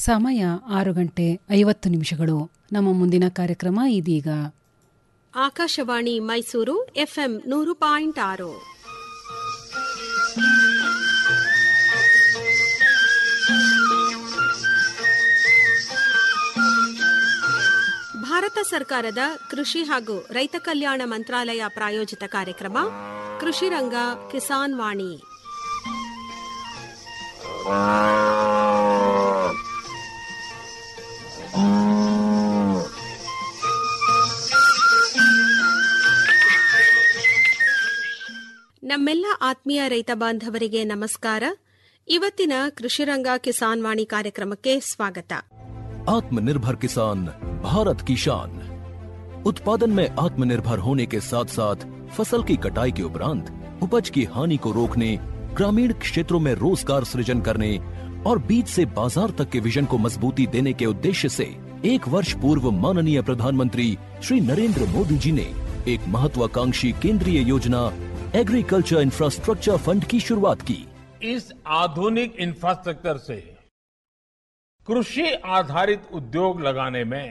ಸಮಯ ಆರು ಗಂಟೆ ಐವತ್ತು ನಿಮಿಷಗಳು ನಮ್ಮ ಮುಂದಿನ ಕಾರ್ಯಕ್ರಮ ಇದೀಗ ಆಕಾಶವಾಣಿ ಮೈಸೂರು ಎಫ್ಎಂ ನೂರು ಪಾಯಿಂಟ್ ಆರು ಭಾರತ ಸರ್ಕಾರದ ಕೃಷಿ ಹಾಗೂ ರೈತ ಕಲ್ಯಾಣ ಮಂತ್ರಾಲಯ ಪ್ರಾಯೋಜಿತ ಕಾರ್ಯಕ್ರಮ ಕೃಷಿ ರಂಗ ಕಿಸಾನ್ ವಾಣಿ ನಮ್ಮೆಲ್ಲ ಆತ್ಮೀಯ ರೈತ ಬಾಂಧವರಿಗೆ ನಮಸ್ಕಾರ ಇವತ್ತಿನ ಕೃಷಿರಂಗ ಕಿಸಾನ್ ವಾಣಿ ಕಾರ್ಯಕ್ರಮಕ್ಕೆ ಸ್ವಾಗತ आत्मनिर्भर किसान भारत की शान उत्पादन में आत्मनिर्भर होने के साथ साथ फसल की कटाई के उपरांत उपज की हानि को रोकने ग्रामीण क्षेत्रों में रोजगार सृजन करने और बीज से बाजार तक के विजन को मजबूती देने के उद्देश्य से एक वर्ष पूर्व माननीय प्रधानमंत्री श्री नरेंद्र मोदी जी ने एक महत्वाकांक्षी केंद्रीय योजना एग्रीकल्चर इंफ्रास्ट्रक्चर फंड की शुरुआत की इस आधुनिक इंफ्रास्ट्रक्चर से कृषि आधारित उद्योग लगाने में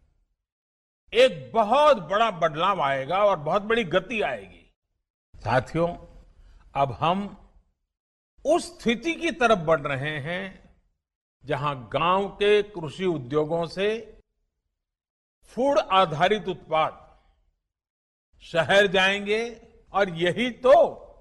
एक बहुत बड़ा बदलाव आएगा और बहुत बड़ी गति आएगी साथियों अब हम उस स्थिति की तरफ बढ़ रहे हैं जहां गांव के कृषि उद्योगों से फूड आधारित उत्पाद शहर जाएंगे और यही तो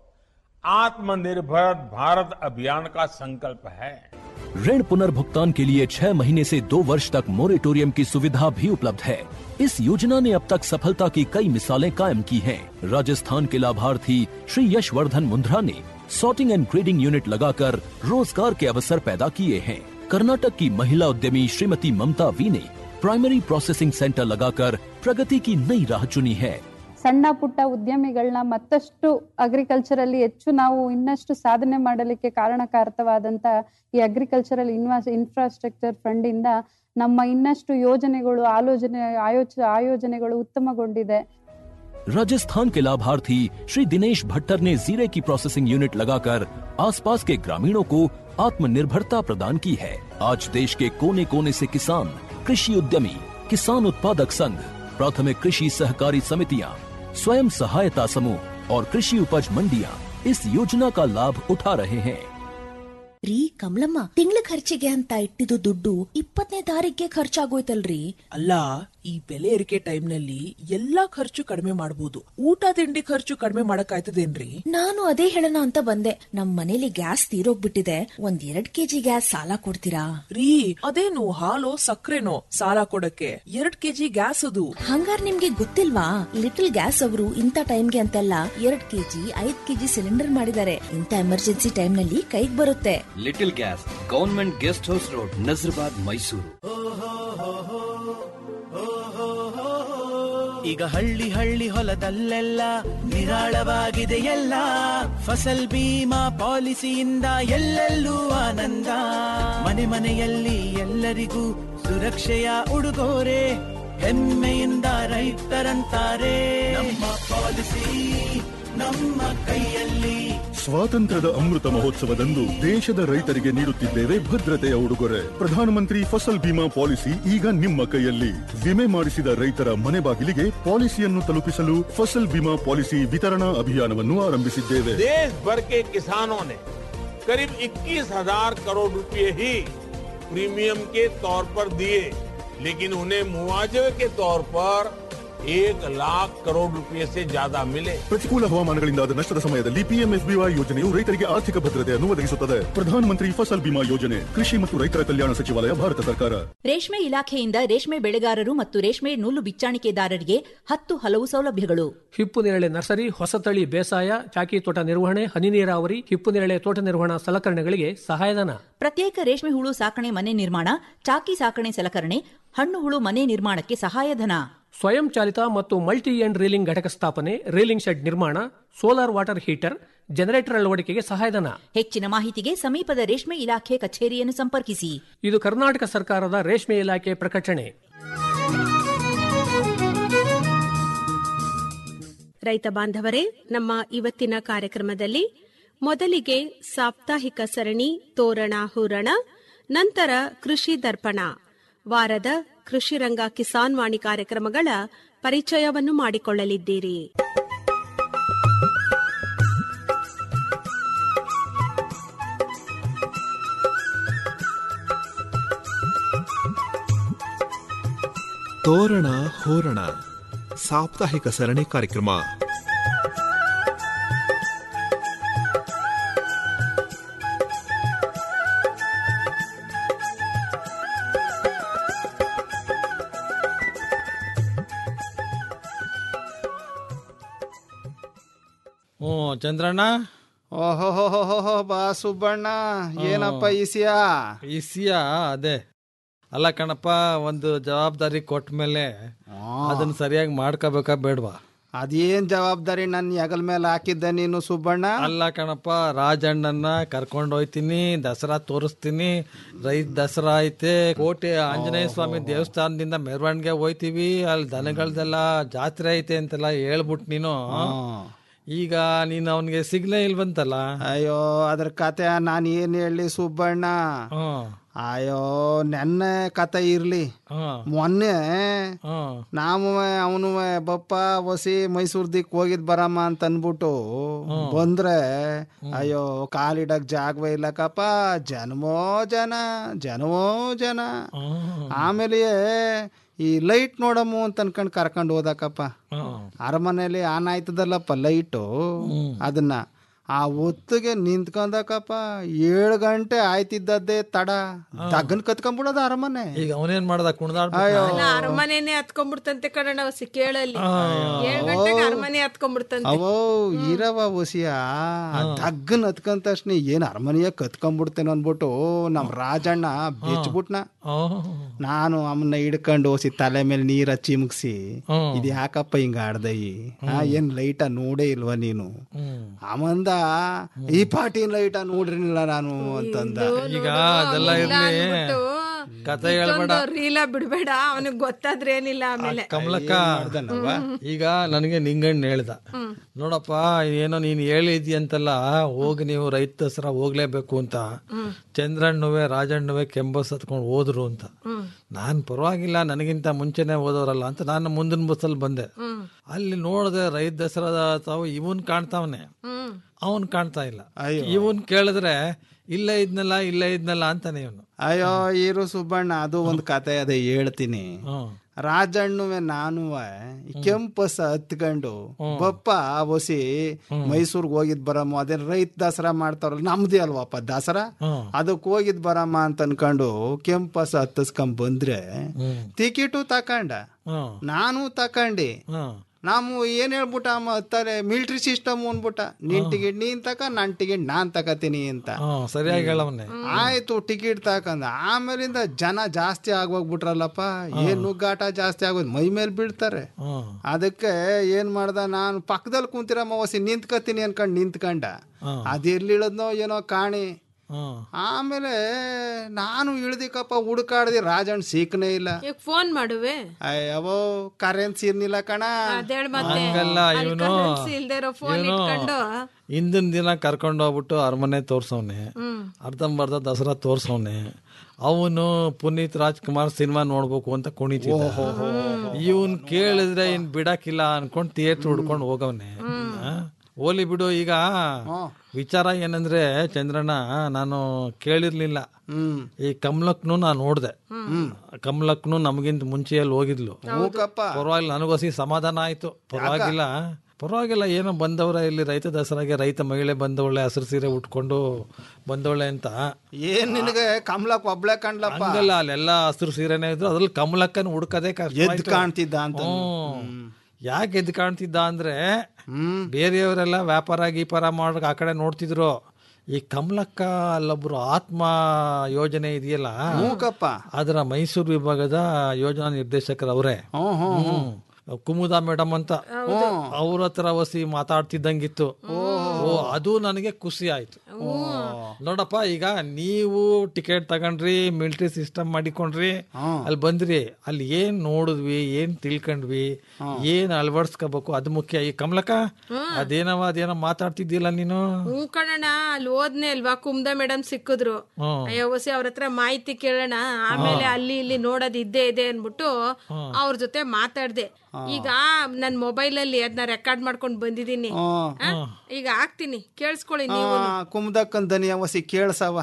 आत्मनिर्भर भारत अभियान का संकल्प है ऋण पुनर्भुगतान के लिए छह महीने से दो वर्ष तक मोरेटोरियम की सुविधा भी उपलब्ध है इस योजना ने अब तक सफलता की कई मिसालें कायम की हैं। राजस्थान के लाभार्थी श्री यशवर्धन मुंद्रा ने सॉर्टिंग एंड ग्रेडिंग यूनिट लगाकर रोजगार के अवसर पैदा किए हैं कर्नाटक की महिला उद्यमी श्रीमती ममता वी ने प्राइमरी प्रोसेसिंग सेंटर लगाकर प्रगति की नई राह चुनी है ಸಣ್ಣ ಪುಟ್ಟ ಉದ್ಯಮಿಗಳನ್ನ ಮತ್ತಷ್ಟು ಅಗ್ರಿಕಲ್ಚರಲ್ಲಿ ಹೆಚ್ಚು ನಾವು ಇನ್ನಷ್ಟು ಸಾಧನೆ ಮಾಡಲಿಕ್ಕೆ ಕಾರಣಕಾರಕವಾದಂತ ಈ ಅಗ್ರಿಕಲ್ಚರಲ್ ಇನ್ವಾಸ್ ಇನ್ಫ್ರಾಸ್ಟ್ರಕ್ಚರ್ ಫಂಡ್ ಇಂದ ನಮ್ಮ ಇನ್ನಷ್ಟು ಯೋಜನೆಗಳು ಆಲೋಚನೆ ಆಯೋಚ ಆಯೋಜನೆಗಳು ಉತ್ತಮಗೊಂಡಿದೆ राजस्थान के लाभार्थी श्री दिनेश भट्टर ने जीरे की प्रोसेसिंग यूनिट लगाकर आसपास के ग्रामीणों को आत्मनिर्भरता प्रदान की है आज देश के कोने कोने से किसान कृषि उद्यमी किसान उत्पादक संघ प्राथमिक कृषि सहकारी समितियां स्वयं सहायता समूह और कृषि उपज मंडियां इस योजना का लाभ उठा रहे हैं ರೀ ಕಮಲಮ್ಮ ತಿಂಗಳ ಖರ್ಚಿಗೆ ಅಂತ ಇಟ್ಟಿದ್ದು ದುಡ್ಡು ಇಪ್ಪತ್ತನೇ ತಾರೀಕಿಗೆ ಖರ್ಚಾಗೋಯ್ತಲ್ರಿ ಅಲ್ಲ ಈ ಬೆಲೆ ಏರಿಕೆ ಟೈಮ್ನಲ್ಲಿ ಎಲ್ಲಾ ಖರ್ಚು ಕಡಿಮೆ ಮಾಡಬಹುದು ಊಟ ತಿಂಡಿ ಖರ್ಚು ಕಡಿಮೆ ಮಾಡಕ್ಕಾಯ್ತದೇನ್ರಿ ನಾನು ಅದೇ ಹೇಳೋಣ ಅಂತ ಬಂದೆ ನಮ್ ಮನೇಲಿ ಗ್ಯಾಸ್ ತೀರೋಗ್ಬಿಟ್ಟಿದೆ ಒಂದ್ ಎರಡ್ ಕೆಜಿ ಗ್ಯಾಸ್ ಸಾಲ ಕೊಡ್ತೀರಾ ರೀ ಅದೇನು ಹಾಲು ಸಕ್ಕರೆನೋ ಸಾಲ ಕೊಡಕ್ಕೆ ಎರಡ್ ಕೆಜಿ ಗ್ಯಾಸ್ ಅದು ಹಂಗಾರ್ ನಿಮ್ಗೆ ಗೊತ್ತಿಲ್ವಾ ಲಿಟಲ್ ಗ್ಯಾಸ್ ಅವರು ಇಂಥ ಟೈಮ್ಗೆ ಅಂತೆಲ್ಲ ಎರಡ್ ಕೆಜಿ ಐದ್ ಕೆಜಿ ಸಿಲಿಂಡರ್ ಮಾಡಿದ್ದಾರೆ ಇಂಥ ಎಮರ್ಜೆನ್ಸಿ ಟೈಮ್ ನಲ್ಲಿ ಕೈಗ್ ಬರುತ್ತೆ little gas government guest house road Nazarbad Mysuru ಈಗ ಹಳ್ಳಿ ಹಳ್ಳಿ ಹೊಲದಲ್ಲೆಲ್ಲ ನಿರಾಳವಾಗಿದೆ ಎಲ್ಲ ಫಸಲ್ ಬೀಮಾ ಪಾಲಿಸಿಯಿಂದ ಎಲ್ಲೆಲ್ಲೂ ಆನಂದ ಮನೆ ಮನೆಯಲ್ಲಿ ಎಲ್ಲರಿಗೂ ಸುರಕ್ಷೆಯ ಉಡುಗೊರೆ ಹೆಮ್ಮೆಯಿಂದ ರೈತರಂತಾರೆ ನಮ್ಮ ಪಾಲಿಸಿ ನಮ್ಮ ಕೈಯಲ್ಲಿ ಸ್ವಾತಂತ್ರ್ಯದ ಅಮೃತ ಮಹೋತ್ಸವದಂದು ದೇಶದ ರೈತರಿಗೆ ನೀಡುತ್ತಿದ್ದೇವೆ ಭದ್ರತೆಯ ಉಡುಗೊರೆ ಪ್ರಧಾನಮಂತ್ರಿ ಫಸಲ್ ಬಿಮಾ ಪಾಲಿಸಿ ಈಗ ನಿಮ್ಮ ಕೈಯಲ್ಲಿ ವಿಮೆ ಮಾಡಿಸಿದ ರೈತರ ಮನೆ ಬಾಗಿಲಿಗೆ ಪಾಲಿಸಿಯನ್ನು ತಲುಪಿಸಲು ಫಸಲ್ ಬಿಮಾ ಪಾಲಿಸಿ ವಿತರಣಾ ಅಭಿಯಾನವನ್ನು ಆರಂಭಿಸಿದ್ದೇವೆ देश भर के किसानों ने करीब 21,000 करोड़ रुपए ही प्रीमियम के तौर पर दिए लेकिन उन्हें मुआवजे के तौर पर एक लाख करोड़ रुपए से ज्यादा मिले ಪ್ರತಿಕೂಲ ಹವಾಮಾನಗಳಿಂದಾದ ನಷ್ಟದ ಸಮಯದಲ್ಲಿ ಪಿಎಂಎಸ್ಬಿವೈ ಯೋಜನೆಯು ರೈತರಿಗೆ ಆರ್ಥಿಕ ಭದ್ರತೆಯನ್ನು ಒದಗಿಸುತ್ತದೆ ಪ್ರಧಾನಮಂತ್ರಿ ಫಸಲ್ ಬಿಮಾ ಯೋಜನೆ ಕೃಷಿ ಮತ್ತು ರೈತರ ಕಲ್ಯಾಣ ಸಚಿವಾಲಯ ಭಾರತ ಸರ್ಕಾರ ರೇಷ್ಮೆ ಇಲಾಖೆಯಿಂದ ರೇಷ್ಮೆ ಬೆಳೆಗಾರರು ಮತ್ತು ರೇಷ್ಮೆ ನೂಲು ಬಿಚ್ಚಾಣಿಕೆದಾರರಿಗೆ ಹತ್ತು ಹಲವು ಸೌಲಭ್ಯಗಳು ಹಿಪ್ಪು ನೇರಳೆ ನರ್ಸರಿ ಹೊಸತಳಿ ಬೇಸಾಯ ಚಾಕಿ ತೋಟ ನಿರ್ವಹಣೆ ಹನಿ ನೀರಾವರಿ ಹಿಪ್ಪು ನೇರಳೆ ತೋಟ ನಿರ್ವಹಣಾ ಸಲಕರಣೆಗಳಿಗೆ ಸಹಾಯಧನ ಪ್ರತ್ಯೇಕ ರೇಷ್ಮೆ ಹುಳು ಸಾಕಣೆ ಮನೆ ನಿರ್ಮಾಣ ಚಾಕಿ ಸಾಕಣೆ ಸಲಕರಣೆ ಹಣ್ಣು ಹುಳು ಮನೆ ನಿರ್ಮಾಣಕ್ಕೆ ಸಹಾಯಧನ ಸ್ವಯಂ ಚಾಲಿತ ಮತ್ತು ಮಲ್ಟಿ ಎಂಡ್ ರೀಲಿಂಗ್ ಘಟಕ ಸ್ಥಾಪನೆ ರೀಲಿಂಗ್ ಶೆಡ್ ನಿರ್ಮಾಣ ಸೋಲಾರ್ ವಾಟರ್ ಹೀಟರ್ ಜನರೇಟರ್ ಅಳವಡಿಕೆಗೆ ಸಹಾಯಧನ ಹೆಚ್ಚಿನ ಮಾಹಿತಿಗೆ ಸಮೀಪದ ರೇಷ್ಮೆ ಇಲಾಖೆ ಕಚೇರಿಯನ್ನು ಸಂಪರ್ಕಿಸಿ ಇದು ಕರ್ನಾಟಕ ಸರ್ಕಾರದ ರೇಷ್ಮೆ ಇಲಾಖೆ ಪ್ರಕಟಣೆ ರೈತ ಬಾಂಧವರೇ ನಮ್ಮ ಇವತ್ತಿನ ಕಾರ್ಯಕ್ರಮದಲ್ಲಿ ಮೊದಲಿಗೆ ಸಾಪ್ತಾಹಿಕ ಸರಣಿ ತೋರಣ ಹೂರಣ ನಂತರ ಕೃಷಿ ದರ್ಪಣ ವಾರದ ಕೃಷಿ ರಂಗ ಕಿಸಾನ್ ವಾಣಿ ಕಾರ್ಯಕ್ರಮಗಳ ಪರಿಚಯವನ್ನು ಮಾಡಿಕೊಳ್ಳಲಿದ್ದೀರಿ ತೋರಣ ಹೋರಣ ಸಾಪ್ತಾಹಿಕ ಸರಣಿ ಕಾರ್ಯಕ್ರಮ ಹ್ಞೂ ಚಂದ್ರಣ್ಣ ಓಹೋ ಬಾ ಸುಬ್ಬಣ್ಣ ಏನಪ್ಪ ಈಸಿಯಾ ಇಸಿಯ ಅದೇ ಅಲ್ಲ ಕಣಪ್ಪ ಒಂದು ಜವಾಬ್ದಾರಿ ಕೊಟ್ಟ ಮೇಲೆ ಅದನ್ನ ಸರಿಯಾಗಿ ಮಾಡ್ಕೋಬೇಕಾ ಬೇಡವಾ ಅದೇನ್ ಜವಾಬ್ದಾರಿ ನನ್ನ ಹೆಗಲ್ ಮೇಲೆ ಹಾಕಿದ್ದೆ ನೀನು ಸುಬ್ಬಣ್ಣ ಅಲ್ಲ ಕಣಪ್ಪ ರಾಜಣ್ಣನ ಕರ್ಕೊಂಡು ಹೋಯ್ತೀನಿ ದಸರಾ ತೋರಿಸ್ತೀನಿ ರೈತ ದಸರಾ ಐತೆ ಕೋಟೆ ಆಂಜನೇಯ ಸ್ವಾಮಿ ದೇವಸ್ಥಾನದಿಂದ ಮೆರವಣಿಗೆ ಹೋಯ್ತೀವಿ ಅಲ್ಲಿ ದನಗಳದೆಲ್ಲ ಜಾತ್ರೆ ಐತೆ ಅಂತೆಲ್ಲ ಹೇಳ್ಬಿಟ್ಟು ನೀನು ಈಗ ನೀನು ಅವನಿಗೆ ಸಿಗ್ಲೇ ಇಲ್ವಂತಲ್ಲ ಅಯ್ಯೋ ಅದ್ರ ಕತೆ ನಾನು ಏನ್ ಹೇಳಿ ಸುಬ್ಬಣ್ಣ ಅಯ್ಯೋ ನೆನ್ನೆ ಕತೆ ಇರ್ಲಿ ಮೊನ್ನೆ ನಾವು ಅವನು ಬಪ್ಪ ಹೊಸಿ ಮೈಸೂರ್ ದಿಕ್ ಹೋಗಿದ್ ಬರಮ್ಮ ಅಂತ ಅನ್ಬಿಟ್ಟು ಬಂದ್ರೆ ಅಯ್ಯೋ ಕಾಲಿಡಕ್ ಜಾಗವೇ ಇಲ್ಲಕಪ್ಪ ಜನಮೋ ಜನ ಜನಮೋ ಜನ ಆಮೇಲೆ ಈ ಲೈಟ್ ನೋಡಮ್ಮು ಅಂತ ಅನ್ಕೊಂಡ್ ಕರ್ಕೊಂಡು ಹೋದಕಪ್ಪ ಅರಮನೆಯಲ್ಲಿ ಆನ್ ಆಯ್ತದಲ್ಲಪ್ಪ ಲೈಟು ಅದನ್ನ ಆ ಹೊತ್ತಿಗೆ ನಿಂತ್ಕೊಂಡಕಪ್ಪ ಏಳು ಗಂಟೆ ಆಯ್ತಿದ್ದದ್ದೇ ತಡ ತಗ್ಗನ್ ಕತ್ಕೊಂಡ್ಬಿಡೋದ ಅರಮನೆ ಈಗ ಅವನೇನ್ ಮಾಡ್ದ ಕುಣ್ದಾಡ್ ಅಯ್ಯೋ ಅಲ್ಲ ಅರಮನೆನೆ ಹತ್ಕೊಂಡ್ಬಿಡ್ತಂತೆ ಕಣ ಹೊಸಿ ಕೇಳಲ್ಲಿ ಏಳ್ ಗಂಟೆಗೆ ಅರಮನೆ ಹತ್ಕೊಂಡ್ಬಿಡ್ತಂತೆ ಅವೋ ಇರವ ಹೊಸಿಯ ತಗ್ಗನ್ ಹತ್ಕೊಂಡ ತಕ್ಷಣ ಏನ್ ಅರಮನೆಯ ಕತ್ಕೊಂಡ್ಬಿಡ್ತೇನೆ ಅನ್ಬಿಟ್ಟು ನಮ್ ರಾಜಣ್ಣ ಬೆಚ್ಬಿಟ್ನ ನಾನು ಅವನ್ನ ಹಿಡ್ಕೊಂಡು ಹೊಸಿ ತಲೆ ಮೇಲೆ ನೀರ ಚಿಮ್ಕ್ಸಿ ಇದು ಯಾಕಪ್ಪ ಹಿಂಗ ಆಡ್ದಯಿ ಆ ಏನ್ ಲೈಟ ನೋಡೇ ಇಲ್ವಾ ನೀನು ಅಮಂದ ಈ ಪಾಟಿನ ಲೈಟ ನೋಡ್ರಿನಿಲ್ಲ ನಾನು ಅಂತಂದ ಈಗ ಅದೆಲ್ಲ ಇರ್ಲಿ ಕತೆ ಹೇಳ್ಬೇಡ ರೀಲ ಬಿಡ್ಬೇಡ ಅವನಿಗೆ ಗೊತ್ತಾದ್ರೆ ಏನಿಲ್ಲ ಆಮೇಲೆ ಕಮಲಕ್ಕ ಈಗ ನನಗೆ ನಿಂಗಣ್ಣ ಹೇಳ್ದ ನೋಡಪ್ಪ ಏನೋ ನೀನ್ ಹೇಳಿದ್ಯಂತಲ್ಲ ಹೋಗಿ ನೀವು ರೈತ ದಸರಾ ಹೋಗ್ಲೇಬೇಕು ಅಂತ ಚಂದ್ರಣ್ಣುವೆ ರಾಜಣ್ಣುವೆ ಕೆಂಬಸ್ ಹತ್ಕೊಂಡು ಹೋದ್ರು ಅಂತ ನಾನ್ ಪರವಾಗಿಲ್ಲ ನನಗಿಂತ ಮುಂಚೆನೆ ಹೋದವರಲ್ಲ ಅಂತ ನಾನು ಮುಂದಿನ ಬಸ್ಸಲ್ಲಿ ಬಂದೆ ಅಲ್ಲಿ ನೋಡಿದೆ ರೈತ ದಸರಾದ ತಾವು ಇವನ್ ಕಾಣ್ತಾವನೆ ಅವನ್ ಕಾಣ್ತಾ ಇಲ್ಲ ಇವನ್ ಕೇಳಿದ್ರೆ ಇಲ್ಲೇ ಇದ್ನಲ್ಲ ಇಲ್ಲೇ ಇದ್ನಲ್ಲ ಅಂತಾನೆ ಇವನು ಅಯ್ಯೋ ಇರು ಸುಬ್ಬಣ್ಣ ಅದು ಒಂದ್ ಕತೆ ಅದೇ ಹೇಳ್ತೀನಿ ರಾಜಣ್ಣುವೆ ನಾನು ಕೆಂಪಸ ಹತ್ಕೊಂಡು ಬಪ್ಪ ಹೊಸಿ ಮೈಸೂರ್ಗ್ ಹೋಗಿದ್ ಬರಮ್ಮ ಅದೇನ್ ರೈತ ದಸರಾ ಮಾಡ್ತಾರಲ್ಲ ನಮ್ದೇ ಅಲ್ವಪ್ಪ ದಸರಾ ಅದಕ್ ಹೋಗಿದ್ ಬರಮ್ಮ ಅಂತ ಅನ್ಕೊಂಡು ಕೆಂಪಸ ಹತ್ತಿಸ್ಕೊಂಡ್ ಬಂದ್ರೆ ಟಿಕೆಟು ತಕೊಂಡ ನಾನು ತಕೊಂಡಿ ನಾವು ಏನ್ ಹೇಳ್ಬಿಟ್ಟ ಅಮ್ಮ ಹತ್ತಾರೆ ಮಿಲಿಟರಿ ಸಿಸ್ಟಮ್ ಅನ್ಬಿಟ್ಟ ನಿನ್ ಟಿಕೆಟ್ ನೀನ್ ತಕ ನನ್ ಟಿಕೆಟ್ ನಾನ್ ತಕತೀನಿ ಅಂತ ಹ್ಮ್, ಸರಿಯಾಗಿ ಹೇಳವನ್ನೆ ಆಯ್ತು ಟಿಕೆಟ್ ತಕಂದ ಆಮೇಲಿಂದ ಜನ ಜಾಸ್ತಿ ಆಗೋಗ್ಬಿಟ್ರಲ್ಲಪ್ಪ ಏನ್ ನುಗ್ಗಾಟ ಜಾಸ್ತಿ ಆಗೋದ್ ಮೈ ಮೇಲೆ ಬೀಳ್ತಾರೆ ಅದಕ್ಕೆ ಏನ್ ಮಾಡ್ದ ನಾನು ಪಕ್ಕದಲ್ಲಿ ಕುಂತಿರಮ್ಮ ಹೊಸಿ ನಿಂತ್ಕತೀನಿ ಅನ್ಕೊಂಡ್ ನಿಂತ್ಕಂಡ ಅದಿರ್ಲಿಳದ್ನೋ ಏನೋ ಕಾಣಿ ಆಮೇಲೆ ನಾನು ಇಳ್ದಿಕಪ್ಪ ಹುಡುಕಾಡ್ದಿ ರಾಜಣ್ಣ ಸಿಕ್ಕನೇ ಇಲ್ಲ ಈಗ ಫೋನ್ ಮಾಡುವೆ ಅಯ್ಯವೋ ಕರೆನ್ಸಿ ಇರ್ನಿಲ್ಲ ಕಣ ಅದೇಳ್ ಮತ್ತೆ ಹಂಗಲ್ಲ ಇವನು currency ಇಲ್ದೇ ಇರೋ ಫೋನ್ ಇಟ್ಕೊಂಡು ಹಿಂದಿನ ದಿನ ಕರ್ಕೊಂಡು ಹೋಗ್ಬಿಟ್ಟು ಅರಮನೆ ತೋರ್ಸವ್ನೆ ಹ್ಮ್ ಅರ್ಧಂಬರ್ಧ ದಸರಾ ತೋರ್ಸವ್ನೆ ಅವನು ಪುನೀತ್ ರಾಜ್ಕುಮಾರ್ ಸಿನಿಮಾ ನೋಡ್ಬೇಕು ಅಂತ ಕುಣಿತಿದ್ದ ಇವನ್ ಕೇಳಿದ್ರೆ ಇನ್ ಬಿಡಕ್ಕಿಲ್ಲ ಅನ್ಕೊಂಡ್ ಥಿಯೇಟರ್ ಹುಡ್ಕೊಂಡು ಹೋಗವ್ನೆ ಆ? ಹೋಲಿ ಬಿಡು ಈಗ ವಿಚಾರ ಏನಂದ್ರೆ ಚಂದ್ರಣ್ಣ ನಾನು ಕೇಳಿರ್ಲಿಲ್ಲ ಈ ಕಮಲಕ್ನು ನಾನು ನೋಡ್ದೆ ಕಮಲಕ್ನು ನಮಗಿಂತ ಮುಂಚೆಯಲ್ಲಿ ಹೋಗಿದ್ಲು ಪರವಾಗಿಲ್ಲ ನನಗೋಸಿ ಸಮಾಧಾನ ಆಯ್ತು ಪರವಾಗಿಲ್ಲ ಪರವಾಗಿಲ್ಲ ಏನೋ ಬಂದವರ ಇಲ್ಲಿ ರೈತ ದಸರಾಗೆ ರೈತ ಮಹಿಳೆ ಬಂದವಳೆ ಹಸಿರು ಸೀರೆ ಉಟ್ಕೊಂಡು ಬಂದವಳೆ ಅಂತ ಏನ್ ನಿನಗೆ ಕಮಲಕ್ ಒಬ್ಳೆ ಕಂಡ್ಲಪ್ಪ ಹಂಗಲ್ಲ ಅಲ್ಲೆಲ್ಲ ಹಸಿರು ಸೀರೆನೇ ಇದ್ರು ಅದ್ರಲ್ಲಿ ಕಮಲಕ್ಕನ ಹುಡ್ಕದೆ ಕಷ್ಟ ಎದ್ದು ಆಯ್ತು. ಕಾಣ್ತಿದ್ದ ಅಂತ ಹ್ಮ್. ಯಾಕೆ ಎದ್ದು ಕಾಣ್ತಿದ್ದ ಅಂದ್ರೆ ಬೇರೆಯವರೆಲ್ಲ ವ್ಯಾಪಾರ ಗೀಪಾರ ಮಾಡೋಕೆ ಆ ಕಡೆ ನೋಡ್ತಿದ್ರು ಈ ಕಮಲಕ್ಕ ಅಲ್ಲೊಬ್ರು ಆತ್ಮ ಯೋಜನೆ ಇದೆಯಲ್ಲ ಮೂಕಪ್ಪ ಅದರ ಮೈಸೂರು ವಿಭಾಗದ ಯೋಜನಾ ನಿರ್ದೇಶಕರು ಅವರೇ ಕುಮುದಾ ಮೇಡಮ್ ಅಂತ ಅವ್ರ ಹತ್ರ ವಸಿ ಮಾತಾಡ್ತಿದ್ದಂಗಿತ್ತು ಓ ಅದು ನನಗೆ ಖುಷಿ ಆಯ್ತು ನೋಡಪ್ಪ ಈಗ ನೀವು ಟಿಕೆಟ್ ತಗೊಂಡ್ರಿ ಮಿಲಿಟರಿ ಸಿಸ್ಟಮ್ ಮಾಡಿಕೊಂಡ್ರಿ ಅಲ್ಲಿ ಬಂದ್ರಿ ಅಲ್ಲಿ ಏನ್ ನೋಡಿದ್ವಿ ಏನ್ ತಿಳ್ಕೊಂಡ್ವಿ ಏನ್ ಅಳವಡಿಸ್ಕೋಬೇಕು ಅದು ಮುಖ್ಯ ಈ ಕಮಲಕ ಅದೇನವ ಅದೇನೋ ಮಾತಾಡ್ತಿದ್ದಿಲ್ಲ ನೀನು ಹ್ಞೂ ಕಣಣ್ಣ ಅಲ್ಲಿ ಹೋದ್ನೆ ಅಲ್ವಾ ಕುಮ್ದ ಮೇಡಮ್ ಸಿಕ್ಕಿದ್ರು ಹ್ಮ್. ಅಯ್ಯೋ ಹೊಸಿ ಅವ್ರ ಹತ್ರ ಮಾಹಿತಿ ಕೇಳೋಣ ಆಮೇಲೆ ಅಲ್ಲಿ ಇಲ್ಲಿ ನೋಡೋದ್ ಇದ್ದೇ ಇದೆ ಅನ್ಬಿಟ್ಟು ಅವ್ರ ಜೊತೆ ಮಾತಾಡ್ದೆ ಈಗ ನನ್ ಮೊಬೈಲ್ ಅಲ್ಲಿ ಅದನ್ನ ರೆಕಾರ್ಡ್ ಮಾಡ್ಕೊಂಡ್ ಬಂದಿದೀನಿ ಆ? ಈಗ ಹಾಕ್ತೀನಿ ಕೇಳಿಸ್ಕೊಳ್ಳಿ ನೀವು ಕುಮ್ದಕ್ಕನ್ ದನಿಯ ವಸಿ ಕೇಳ್ಸವ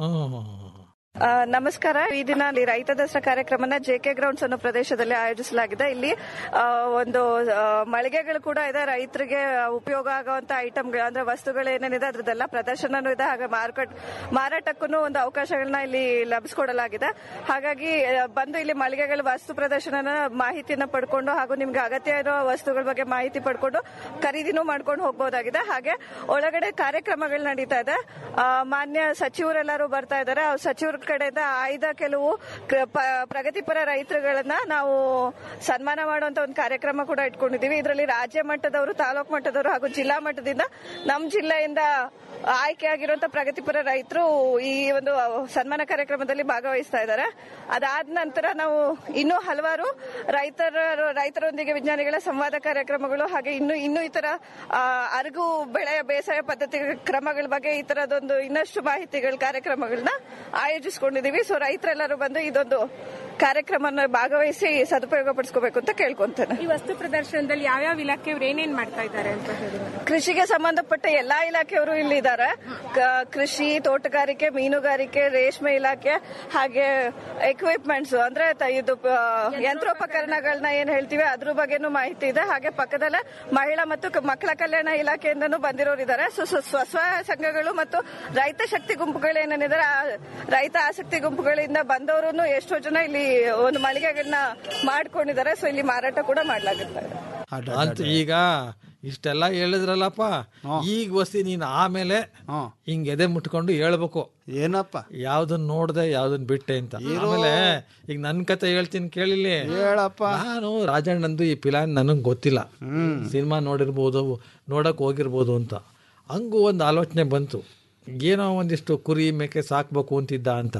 ಆ, ನಮಸ್ಕಾರ ಈ ದಿನ ಅಲ್ಲಿ ರೈತ ದಸರಾ ಕಾರ್ಯಕ್ರಮನ ಜೆ ಕೆ ಗ್ರೌಂಡ್ಸ್ ಅನ್ನೋ ಪ್ರದೇಶದಲ್ಲಿ ಆಯೋಜಿಸಲಾಗಿದೆ ಇಲ್ಲಿ ಆ, ಒಂದು ಆ, ಮಳಿಗೆಗಳು ಕೂಡ ಇದೆ ರೈತರಿಗೆ ಉಪಯೋಗ ಆಗುವಂತ ಐಟಮ್ಗಳು ಅಂದ್ರೆ ವಸ್ತುಗಳು ಏನೇನಿದೆ ಅದ್ರದ್ದೆಲ್ಲ ಪ್ರದರ್ಶನನೂ ಇದೆ ಹಾಗೆ ಮಾರ್ಕೆಟ್ ಮಾರಾಟಕ್ಕೂ ಒಂದು ಅವಕಾಶಗಳನ್ನ ಇಲ್ಲಿ ಲಭಿಸ್ಕೊಡಲಾಗಿದೆ ಹಾಗಾಗಿ ಆ, ಬಂದು ಇಲ್ಲಿ ಮಳಿಗೆಗಳ ವಸ್ತು ಪ್ರದರ್ಶನನ ಮಾಹಿತಿಯನ್ನ ಪಡ್ಕೊಂಡು ಹಾಗೂ ನಿಮ್ಗೆ ಅಗತ್ಯ ಇರೋ ವಸ್ತುಗಳ ಬಗ್ಗೆ ಮಾಹಿತಿ ಪಡ್ಕೊಂಡು ಖರೀದಿನೂ ಮಾಡ್ಕೊಂಡು ಹೋಗ್ಬೋದಾಗಿದೆ ಹಾಗೆ ಒಳಗಡೆ ಕಾರ್ಯಕ್ರಮಗಳು ನಡೀತಾ ಇದೆ ಆ, ಮಾನ್ಯ ಸಚಿವರೆಲ್ಲರೂ ಬರ್ತಾ ಇದ್ದಾರೆ ಆ ಸಚಿವರ ಕಡೆಯಿಂದ ಆಯ್ದ ಕೆಲವು ಕ- ಪ- ಪ್ರಗತಿಪರ ರೈತರುಗಳನ್ನ ನಾವು ಸನ್ಮಾನ ಮಾಡುವಂತ ಒಂದು ಕಾರ್ಯಕ್ರಮ ಕೂಡ ಇಟ್ಕೊಂಡಿದೀವಿ ಇದರಲ್ಲಿ ರಾಜ್ಯ ಮಟ್ಟದವರು ತಾಲೂಕು ಮಟ್ಟದವರು ಹಾಗೂ ಜಿಲ್ಲಾ ಮಟ್ಟದಿಂದ ನಮ್ಮ ಜಿಲ್ಲೆಯಿಂದ ಆಯ್ಕೆಯಾಗಿರುವಂತ ಪ್ರಗತಿಪರ ರೈತರು ಈ ಒಂದು ಸನ್ಮಾನ ಕಾರ್ಯಕ್ರಮದಲ್ಲಿ ಭಾಗವಹಿಸ್ತಾ ಇದ್ದಾರೆ ಅದಾದ ನಂತರ ನಾವು ಇನ್ನೂ ಹಲವಾರು ರೈತರ ರೈತರೊಂದಿಗೆ ವಿಜ್ಞಾನಿಗಳ ಸಂವಾದ ಕಾರ್ಯಕ್ರಮಗಳು ಹಾಗೆ ಇನ್ನು ಇನ್ನೂ ಇತರ ಆ, ಅರಗು ಬೆಳೆಯ ಬೇಸಾಯ ಪದ್ಧತಿ ಕ್ರಮಗಳ ಬಗ್ಗೆ ಈ ತರದೊಂದು ಇನ್ನಷ್ಟು ಮಾಹಿತಿಗಳ ಕಾರ್ಯಕ್ರಮಗಳನ್ನ ಆಯೋಜಿಸ್ಕೊಂಡಿದೀವಿ ಸೊ ರೈತರೆಲ್ಲರೂ ಬಂದು ಇದೊಂದು ಕಾರ್ಯಕ್ರಮನ ಭಾಗವಹಿಸಿ ಸದುಪಯೋಗ ಪಡಿಸ್ಕೋಬೇಕು ಅಂತ ಕೇಳ್ಕೊಂತೇನೆ ಈ ವಸ್ತು ಪ್ರದರ್ಶನದಲ್ಲಿ ಯಾವ್ಯಾವ ಇಲಾಖೆಯವರು ಏನೇನ್ ಮಾಡ್ತಾ ಇದ್ದಾರೆ ಅಂತ ಹೇಳಿ ಕೃಷಿಗೆ ಸಂಬಂಧಪಟ್ಟ ಎಲ್ಲಾ ಇಲಾಖೆಯವರು ಇಲ್ಲಿ ಇದ್ದಾರೆ ಕ- ಕೃಷಿ ತೋಟಗಾರಿಕೆ ಮೀನುಗಾರಿಕೆ ರೇಷ್ಮೆ ಇಲಾಖೆ ಹಾಗೆ ಎಕ್ವಿಪ್ಮೆಂಟ್ಸ್ ಅಂದ್ರೆ ತ- ಇದು ಆ, ಯಂತ್ರೋಪಕರಣಗಳನ್ನ ಏನ್ ಹೇಳ್ತೀವಿ ಅದ್ರ ಬಗ್ಗೆನೂ ಮಾಹಿತಿ ಇದೆ ಹಾಗೆ ಪಕ್ಕದಲ್ಲೇ ಮಹಿಳಾ ಮತ್ತು ಕ- ಮಕ್ಕಳ ಕಲ್ಯಾಣ ಇಲಾಖೆಯಿಂದನೂ ಬಂದಿರೋರು ಇದ್ದಾರೆ ಸೊ ಸೊ- ಸ್ವಸಹಾಯ ಸಂಘಗಳು ಮತ್ತು ರೈತ ಶಕ್ತಿ ಗುಂಪುಗಳು ಏನೇನಿದ್ದಾರೆ ಆ ರೈತ ಆಸಕ್ತಿ ಗುಂಪುಗಳಿಂದ ಬಂದವರು ಎಷ್ಟೋ ಜನ ಇಲ್ಲಿ ಒಂದು ಮಳಿಗೆಗಳನ್ನ ಮಾಡ್ಕೊಂಡಿದ್ದಾರೆ ಸೊ ಇಲ್ಲಿ ಮಾರಾಟ ಕೂಡ ಮಾಡ್ಲಾಗುತ್ತೆ ಅಂತ ಈಗ ಇಷ್ಟೆಲ್ಲ ಹೇಳಿದ್ರಲ್ಲಪ್ಪ ಈಗ ವಸಿ ನೀನ್ ಆಮೇಲೆ ಹಿಂಗ್ ಎದೆ ಮುಟ್ಕೊಂಡು ಹೇಳ್ಬೇಕು ಏನಪ್ಪ ಯಾವ್ದನ್ ನೋಡ್ದೆ ಯಾವ್ದನ್ ಬಿಟ್ಟೆ ಅಂತ ಆಮೇಲೆ ಈಗ ನನ್ ಕತೆ ಹೇಳ್ತೀನಿ ಕೇಳಿಲ್ಲಿ ಹೇಳಪ್ಪ ನಾನು ರಾಜಣ್ಣಂದು ಈ ಪಿಲಾನ್ ನನಗ್ ಗೊತ್ತಿಲ್ಲ ಸಿನಿಮಾ ನೋಡಿರ್ಬೋದು ನೋಡಕ್ ಹೋಗಿರ್ಬೋದು ಅಂತ ಹಂಗೂ ಒಂದು ಆಲೋಚನೆ ಬಂತು ಏನೋ ಒಂದಿಷ್ಟು ಕುರಿ ಮೇಕೆ ಸಾಕ್ಬೇಕು ಅಂತಿದ್ದ ಅಂತ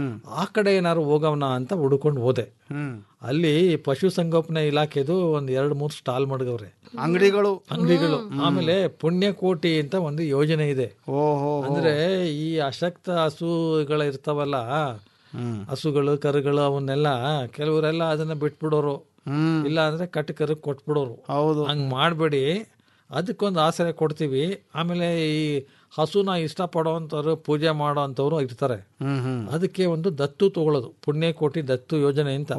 ಆ ಕಡೆ ಏನಾರು ಹೋಗವನ ಅಂತ ಹುಡ್ಕೊಂಡು ಹೋದೆ ಅಲ್ಲಿ ಪಶುಸಂಗೋಪನಾ ಇಲಾಖೆದು ಒಂದ್ ಎರಡ್ ಮೂರ್ ಸ್ಟಾಲ್ ಮಡಗವ್ರೆ ಅಂಗಡಿಗಳು ಅಂಗಡಿಗಳು ಆಮೇಲೆ ಪುಣ್ಯಕೋಟಿ ಅಂತ ಒಂದು ಯೋಜನೆ ಇದೆ ಓಹೋ ಅಂದ್ರೆ ಈ ಅಶಕ್ತ ಹಸುಗಳ ಇರ್ತಾವಲ್ಲ ಹಸುಗಳು ಕರುಗಳು ಅವನ್ನೆಲ್ಲ ಕೆಲವರೆಲ್ಲ ಅದನ್ನ ಬಿಟ್ಬಿಡೋರು ಇಲ್ಲ ಅಂದ್ರೆ ಕಟ್ಟಕರು ಕೊಟ್ಬಿಡೋರು ಹೌದು ಹಂಗ್ ಮಾಡ್ಬೇಡಿ ಅದಕ್ಕೊಂದು ಆಸರೆ ಕೊಡ್ತೀವಿ ಆಮೇಲೆ ಈ ಹಸುನ ಇಷ್ಟಪಡೋವಂಥವ್ರು ಪೂಜೆ ಮಾಡೋ ಅಂಥವ್ರು ಇರ್ತಾರೆ ಅದಕ್ಕೆ ಒಂದು ದತ್ತು ತಗೊಳ್ಳೋದು ಪುಣ್ಯಕೋಟಿ ದತ್ತು ಯೋಜನೆ ಅಂತ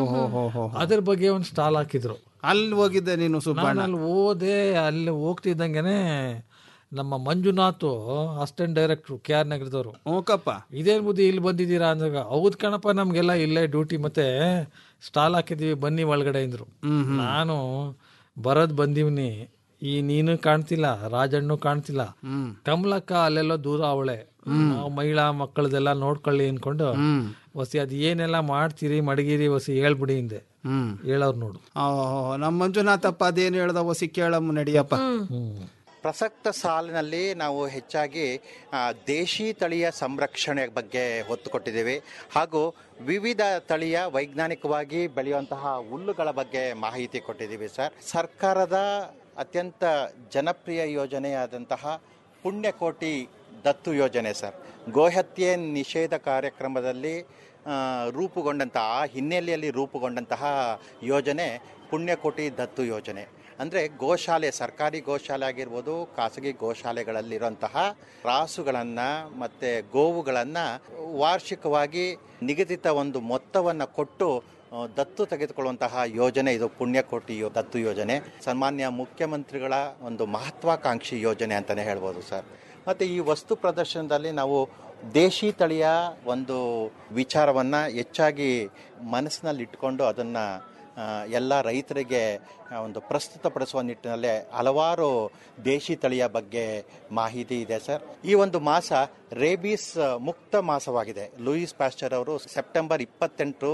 ಅದ್ರ ಬಗ್ಗೆ ಒಂದು ಸ್ಟಾಲ್ ಹಾಕಿದ್ರು ಅಲ್ಲಿ ಹೋಗಿದ್ದೆ ನೀನು ಸುಬ್ಬಣ್ಣ ನಾನು ಅಲ್ಲಿ ಹೋದೆ ಅಲ್ಲಿ ಹೋಗ್ತಿದ್ದಂಗೆನೆ ನಮ್ಮ Manjunath assistant director K R ನಗರದವರು ಓಕಪ್ಪ ಇದೇನ್ ಬುದ್ಧಿ ಇಲ್ಲಿ ಬಂದಿದ್ದೀರಾ ಅಂದಾಗ ಹೌದ್ ಕಣಪ್ಪ ನಮ್ಗೆಲ್ಲ ಇಲ್ಲೇ ಡ್ಯೂಟಿ ಮತ್ತೆ ಸ್ಟಾಲ್ ಹಾಕಿದೀವಿ ಬನ್ನಿ ಒಳಗಡೆ ಅಂದ್ರು ನಾನು ಬರೋದ್ ಬಂದಿವ್ನಿ ಈ ನೀನು ಕಾಣ್ತಿಲ್ಲ ರಾಜಣ್ಣು ಕಾಣ್ತಿಲ್ಲ ಕಮಲಕ್ಕ ಅಲ್ಲೆಲ್ಲೋ ದೂರ ಅವಳೆ ನಾವು ಮಹಿಳಾ ಮಕ್ಕಳದೆಲ್ಲ ನೋಡ್ಕೊಳ್ಳಿ ಅನ್ಕೊಂಡು ವಸಿ ಅದ್ ಏನೆಲ್ಲ ಮಾಡ್ತೀರಿ ಮಡಗಿರಿ ವಸಿ ಹೇಳ್ಬಿಡಿ ಹಿಂದೆ ಹೇಳೋರ್ ನೋಡು ಓಹೋ ನಮ್ಮ ಮಂಜುನಾಥಪ್ಪ ಅದೇನು ಹೇಳ್ದ ವಸಿ ಕೇಳಮ್ಮ ನಡಿಯಪ್ಪ ಪ್ರಸಕ್ತ ಸಾಲಿನಲ್ಲಿ ನಾವು ಹೆಚ್ಚಾಗಿ ಆ, ದೇಶಿ ತಳಿಯ ಸಂರಕ್ಷಣೆ ಬಗ್ಗೆ ಒತ್ತು ಕೊಟ್ಟಿದ್ದೀವಿ ಹಾಗೂ ವಿವಿಧ ತಳಿಯ ವೈಜ್ಞಾನಿಕವಾಗಿ ಬೆಳೆಯುವಂತಹ ಹುಲ್ಲುಗಳ ಬಗ್ಗೆ ಮಾಹಿತಿ ಕೊಟ್ಟಿದ್ದೀವಿ ಸರ್ ಸರ್ಕಾರದ ಅತ್ಯಂತ ಜನಪ್ರಿಯ ಯೋಜನೆಯಾದಂತಹ ಪುಣ್ಯಕೋಟಿ ದತ್ತು ಯೋಜನೆ ಸರ್ ಗೋಹತ್ಯೆ ನಿಷೇಧ ಕಾರ್ಯಕ್ರಮದಲ್ಲಿ ಆ, ರೂಪುಗೊಂಡಂತಹ ಆ ಹಿನ್ನೆಲೆಯಲ್ಲಿ ರೂಪುಗೊಂಡಂತಹ ಯೋಜನೆ ಪುಣ್ಯಕೋಟಿ ದತ್ತು ಯೋಜನೆ ಅಂದರೆ ಗೋಶಾಲೆ ಸರ್ಕಾರಿ ಗೋಶಾಲೆ ಆಗಿರ್ಬೋದು ಖಾಸಗಿ ಗೋಶಾಲೆಗಳಲ್ಲಿರುವಂತಹ ರಾಸುಗಳನ್ನು ಮತ್ತು ಗೋವುಗಳನ್ನು ವಾರ್ಷಿಕವಾಗಿ ನಿಗದಿತ ಒಂದು ಮೊತ್ತವನ್ನು ಕೊಟ್ಟು ಆ, ದತ್ತು ತೆಗೆದುಕೊಳ್ಳುವಂತಹ ಯೋಜನೆ ಇದು ಪುಣ್ಯಕೋಟಿ ಯೋ- ದತ್ತು ಯೋಜನೆ ಸನ್ಮಾನ್ಯ ಮುಖ್ಯಮಂತ್ರಿಗಳ ಒಂದು ಮಹತ್ವಾಕಾಂಕ್ಷಿ ಯೋಜನೆ ಅಂತಲೇ ಹೇಳ್ಬೋದು ಸರ್ ಮತ್ತು ಈ ವಸ್ತು ಪ್ರದರ್ಶನದಲ್ಲಿ ನಾವು ದೇಶಿ ತಳಿಯ ಒಂದು ವಿಚಾರವನ್ನು ಹೆಚ್ಚಾಗಿ ಮನಸ್ಸಿನಲ್ಲಿ ಇಟ್ಕೊಂಡು ಅದನ್ನು ಎಲ್ಲ ರೈತರಿಗೆ ಆ, ಒಂದು ಪ್ರಸ್ತುತಪಡಿಸುವ ನಿಟ್ಟಿನಲ್ಲಿ ಹಲವಾರು ದೇಶಿ ತಳಿಯ ಬಗ್ಗೆ ಮಾಹಿತಿ ಇದೆ ಸರ್ ಈ ಒಂದು ಮಾಸ ರೇಬೀಸ್ ಮುಕ್ತ ಮಾಸವಾಗಿದೆ ಲೂಯಿಸ್ ಪ್ಯಾಸ್ಚರ್ ಅವರು ಸೆಪ್ಟೆಂಬರ್ ಇಪ್ಪತ್ತೆಂಟು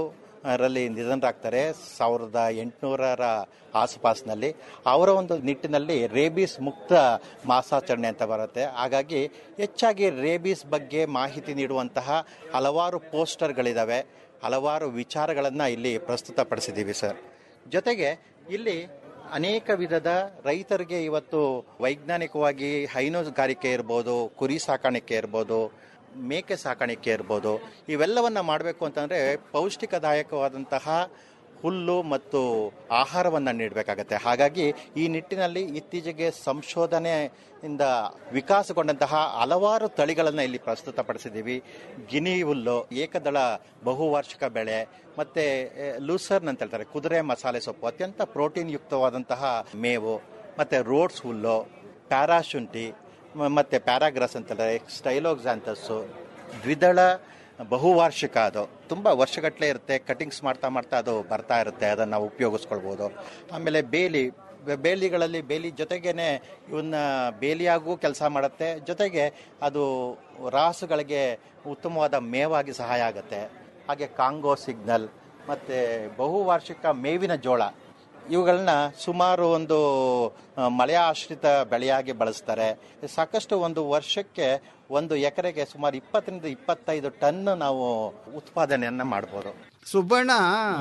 ರಲ್ಲಿ ನಿಧನರಾಗ್ತಾರೆ ಸಾವಿರದ ಎಂಟುನೂರರ ಆಸುಪಾಸಿನಲ್ಲಿ ಅವರ ಒಂದು ನಿಟ್ಟಿನಲ್ಲಿ ರೇಬೀಸ್ ಮುಕ್ತ ಮಾಸಾಚರಣೆ ಅಂತ ಬರುತ್ತೆ ಹಾಗಾಗಿ ಹೆಚ್ಚಾಗಿ ರೇಬೀಸ್ ಬಗ್ಗೆ ಮಾಹಿತಿ ನೀಡುವಂತಹ ಹಲವಾರು ಪೋಸ್ಟರ್ಗಳಿದ್ದಾವೆ ಹಲವಾರು ವಿಚಾರಗಳನ್ನು ಇಲ್ಲಿ ಪ್ರಸ್ತುತಪಡಿಸಿದ್ದೀವಿ ಸರ್ ಜೊತೆಗೆ ಇಲ್ಲಿ ಅನೇಕ ವಿಧದ ರೈತರಿಗೆ ಇವತ್ತು ವೈಜ್ಞಾನಿಕವಾಗಿ ಹೈನುಗಾರಿಕೆ ಇರ್ಬೋದು ಕುರಿ ಸಾಕಾಣಿಕೆ ಇರ್ಬೋದು ಮೇಕೆ ಸಾಕಾಣಿಕೆ ಇರ್ಬೋದು ಇವೆಲ್ಲವನ್ನ ಮಾಡಬೇಕು ಅಂತಂದರೆ ಪೌಷ್ಟಿಕದಾಯಕವಾದಂತಹ ಹುಲ್ಲು ಮತ್ತು ಆಹಾರವನ್ನು ನೀಡಬೇಕಾಗತ್ತೆ ಹಾಗಾಗಿ ಈ ನಿಟ್ಟಿನಲ್ಲಿ ಇತ್ತೀಚೆಗೆ ಸಂಶೋಧನೆಯಿಂದ ವಿಕಾಸಗೊಂಡಂತಹ ಹಲವಾರು ತಳಿಗಳನ್ನು ಇಲ್ಲಿ ಪ್ರಸ್ತುತಪಡಿಸಿದ್ದೀವಿ ಗಿನಿ ಹುಲ್ಲು ಏಕದಳ ಬಹುವಾರ್ಷಿಕ ಬೆಳೆ ಮತ್ತೆ ಲೂಸರ್ನ್ ಅಂತ ಹೇಳ್ತಾರೆ ಕುದುರೆ ಮಸಾಲೆ ಸೊಪ್ಪು ಅತ್ಯಂತ ಪ್ರೋಟೀನ್ ಯುಕ್ತವಾದಂತಹ ಮೇವು ಮತ್ತೆ ರೋಡ್ಸ್ ಹುಲ್ಲು ಪ್ಯಾರಾಶುಂಠಿ ಮ- ಮತ್ತೆ ಪ್ಯಾರಾಗ್ರಾಸ್ ಅಂತಾರೆ ಸ್ಟೈಲೋಕ್ಸಾಂತಸ್ಸು ದ್ವಿದಳ ಬಹುವಾರ್ಷಿಕ ಅದು ತುಂಬ ವರ್ಷಗಟ್ಟಲೆ ಇರುತ್ತೆ ಕಟಿಂಗ್ಸ್ ಮಾಡ್ತಾ ಮಾಡ್ತಾ ಅದು ಬರ್ತಾ ಇರುತ್ತೆ ಅದನ್ನು ನಾವು ಉಪಯೋಗಿಸ್ಕೊಳ್ಬೋದು ಆಮೇಲೆ ಬೇಲಿ ಬೆ- ಬೇಲಿಗಳಲ್ಲಿ ಬೇಲಿ ಜೊತೆಗೇನೆ ಇವನ್ನ ಬೇಲಿಯಾಗೂ ಕೆಲಸ ಮಾಡುತ್ತೆ ಜೊತೆಗೆ ಅದು ರಾಸುಗಳಿಗೆ ಉತ್ತಮವಾದ ಮೇವಾಗಿ ಸಹಾಯ ಆಗುತ್ತೆ ಹಾಗೆ ಕಾಂಗೋ ಸಿಗ್ನಲ್ ಮತ್ತು ಬಹುವಾರ್ಷಿಕ ಮೇವಿನ ಜೋಳ ಇವುಗಳನ್ನ ಸುಮಾರು ಒಂದು ಆ, ಮಳೆ ಆಶ್ರಿತ ಬೆಳೆಯಾಗಿ ಬಳಸ್ತಾರೆ ಸಾಕಷ್ಟು ಒಂದು ವರ್ಷಕ್ಕೆ ಒಂದು ಎಕರೆಗೆ ಸುಮಾರು ಇಪ್ಪತ್ತರಿಂದ ಇಪ್ಪತ್ತೈದು ಟನ್ ನಾವು ಉತ್ಪಾದನೆಯನ್ನ ಮಾಡ್ಬೋದು ಸುಬ್ಬಣ್ಣ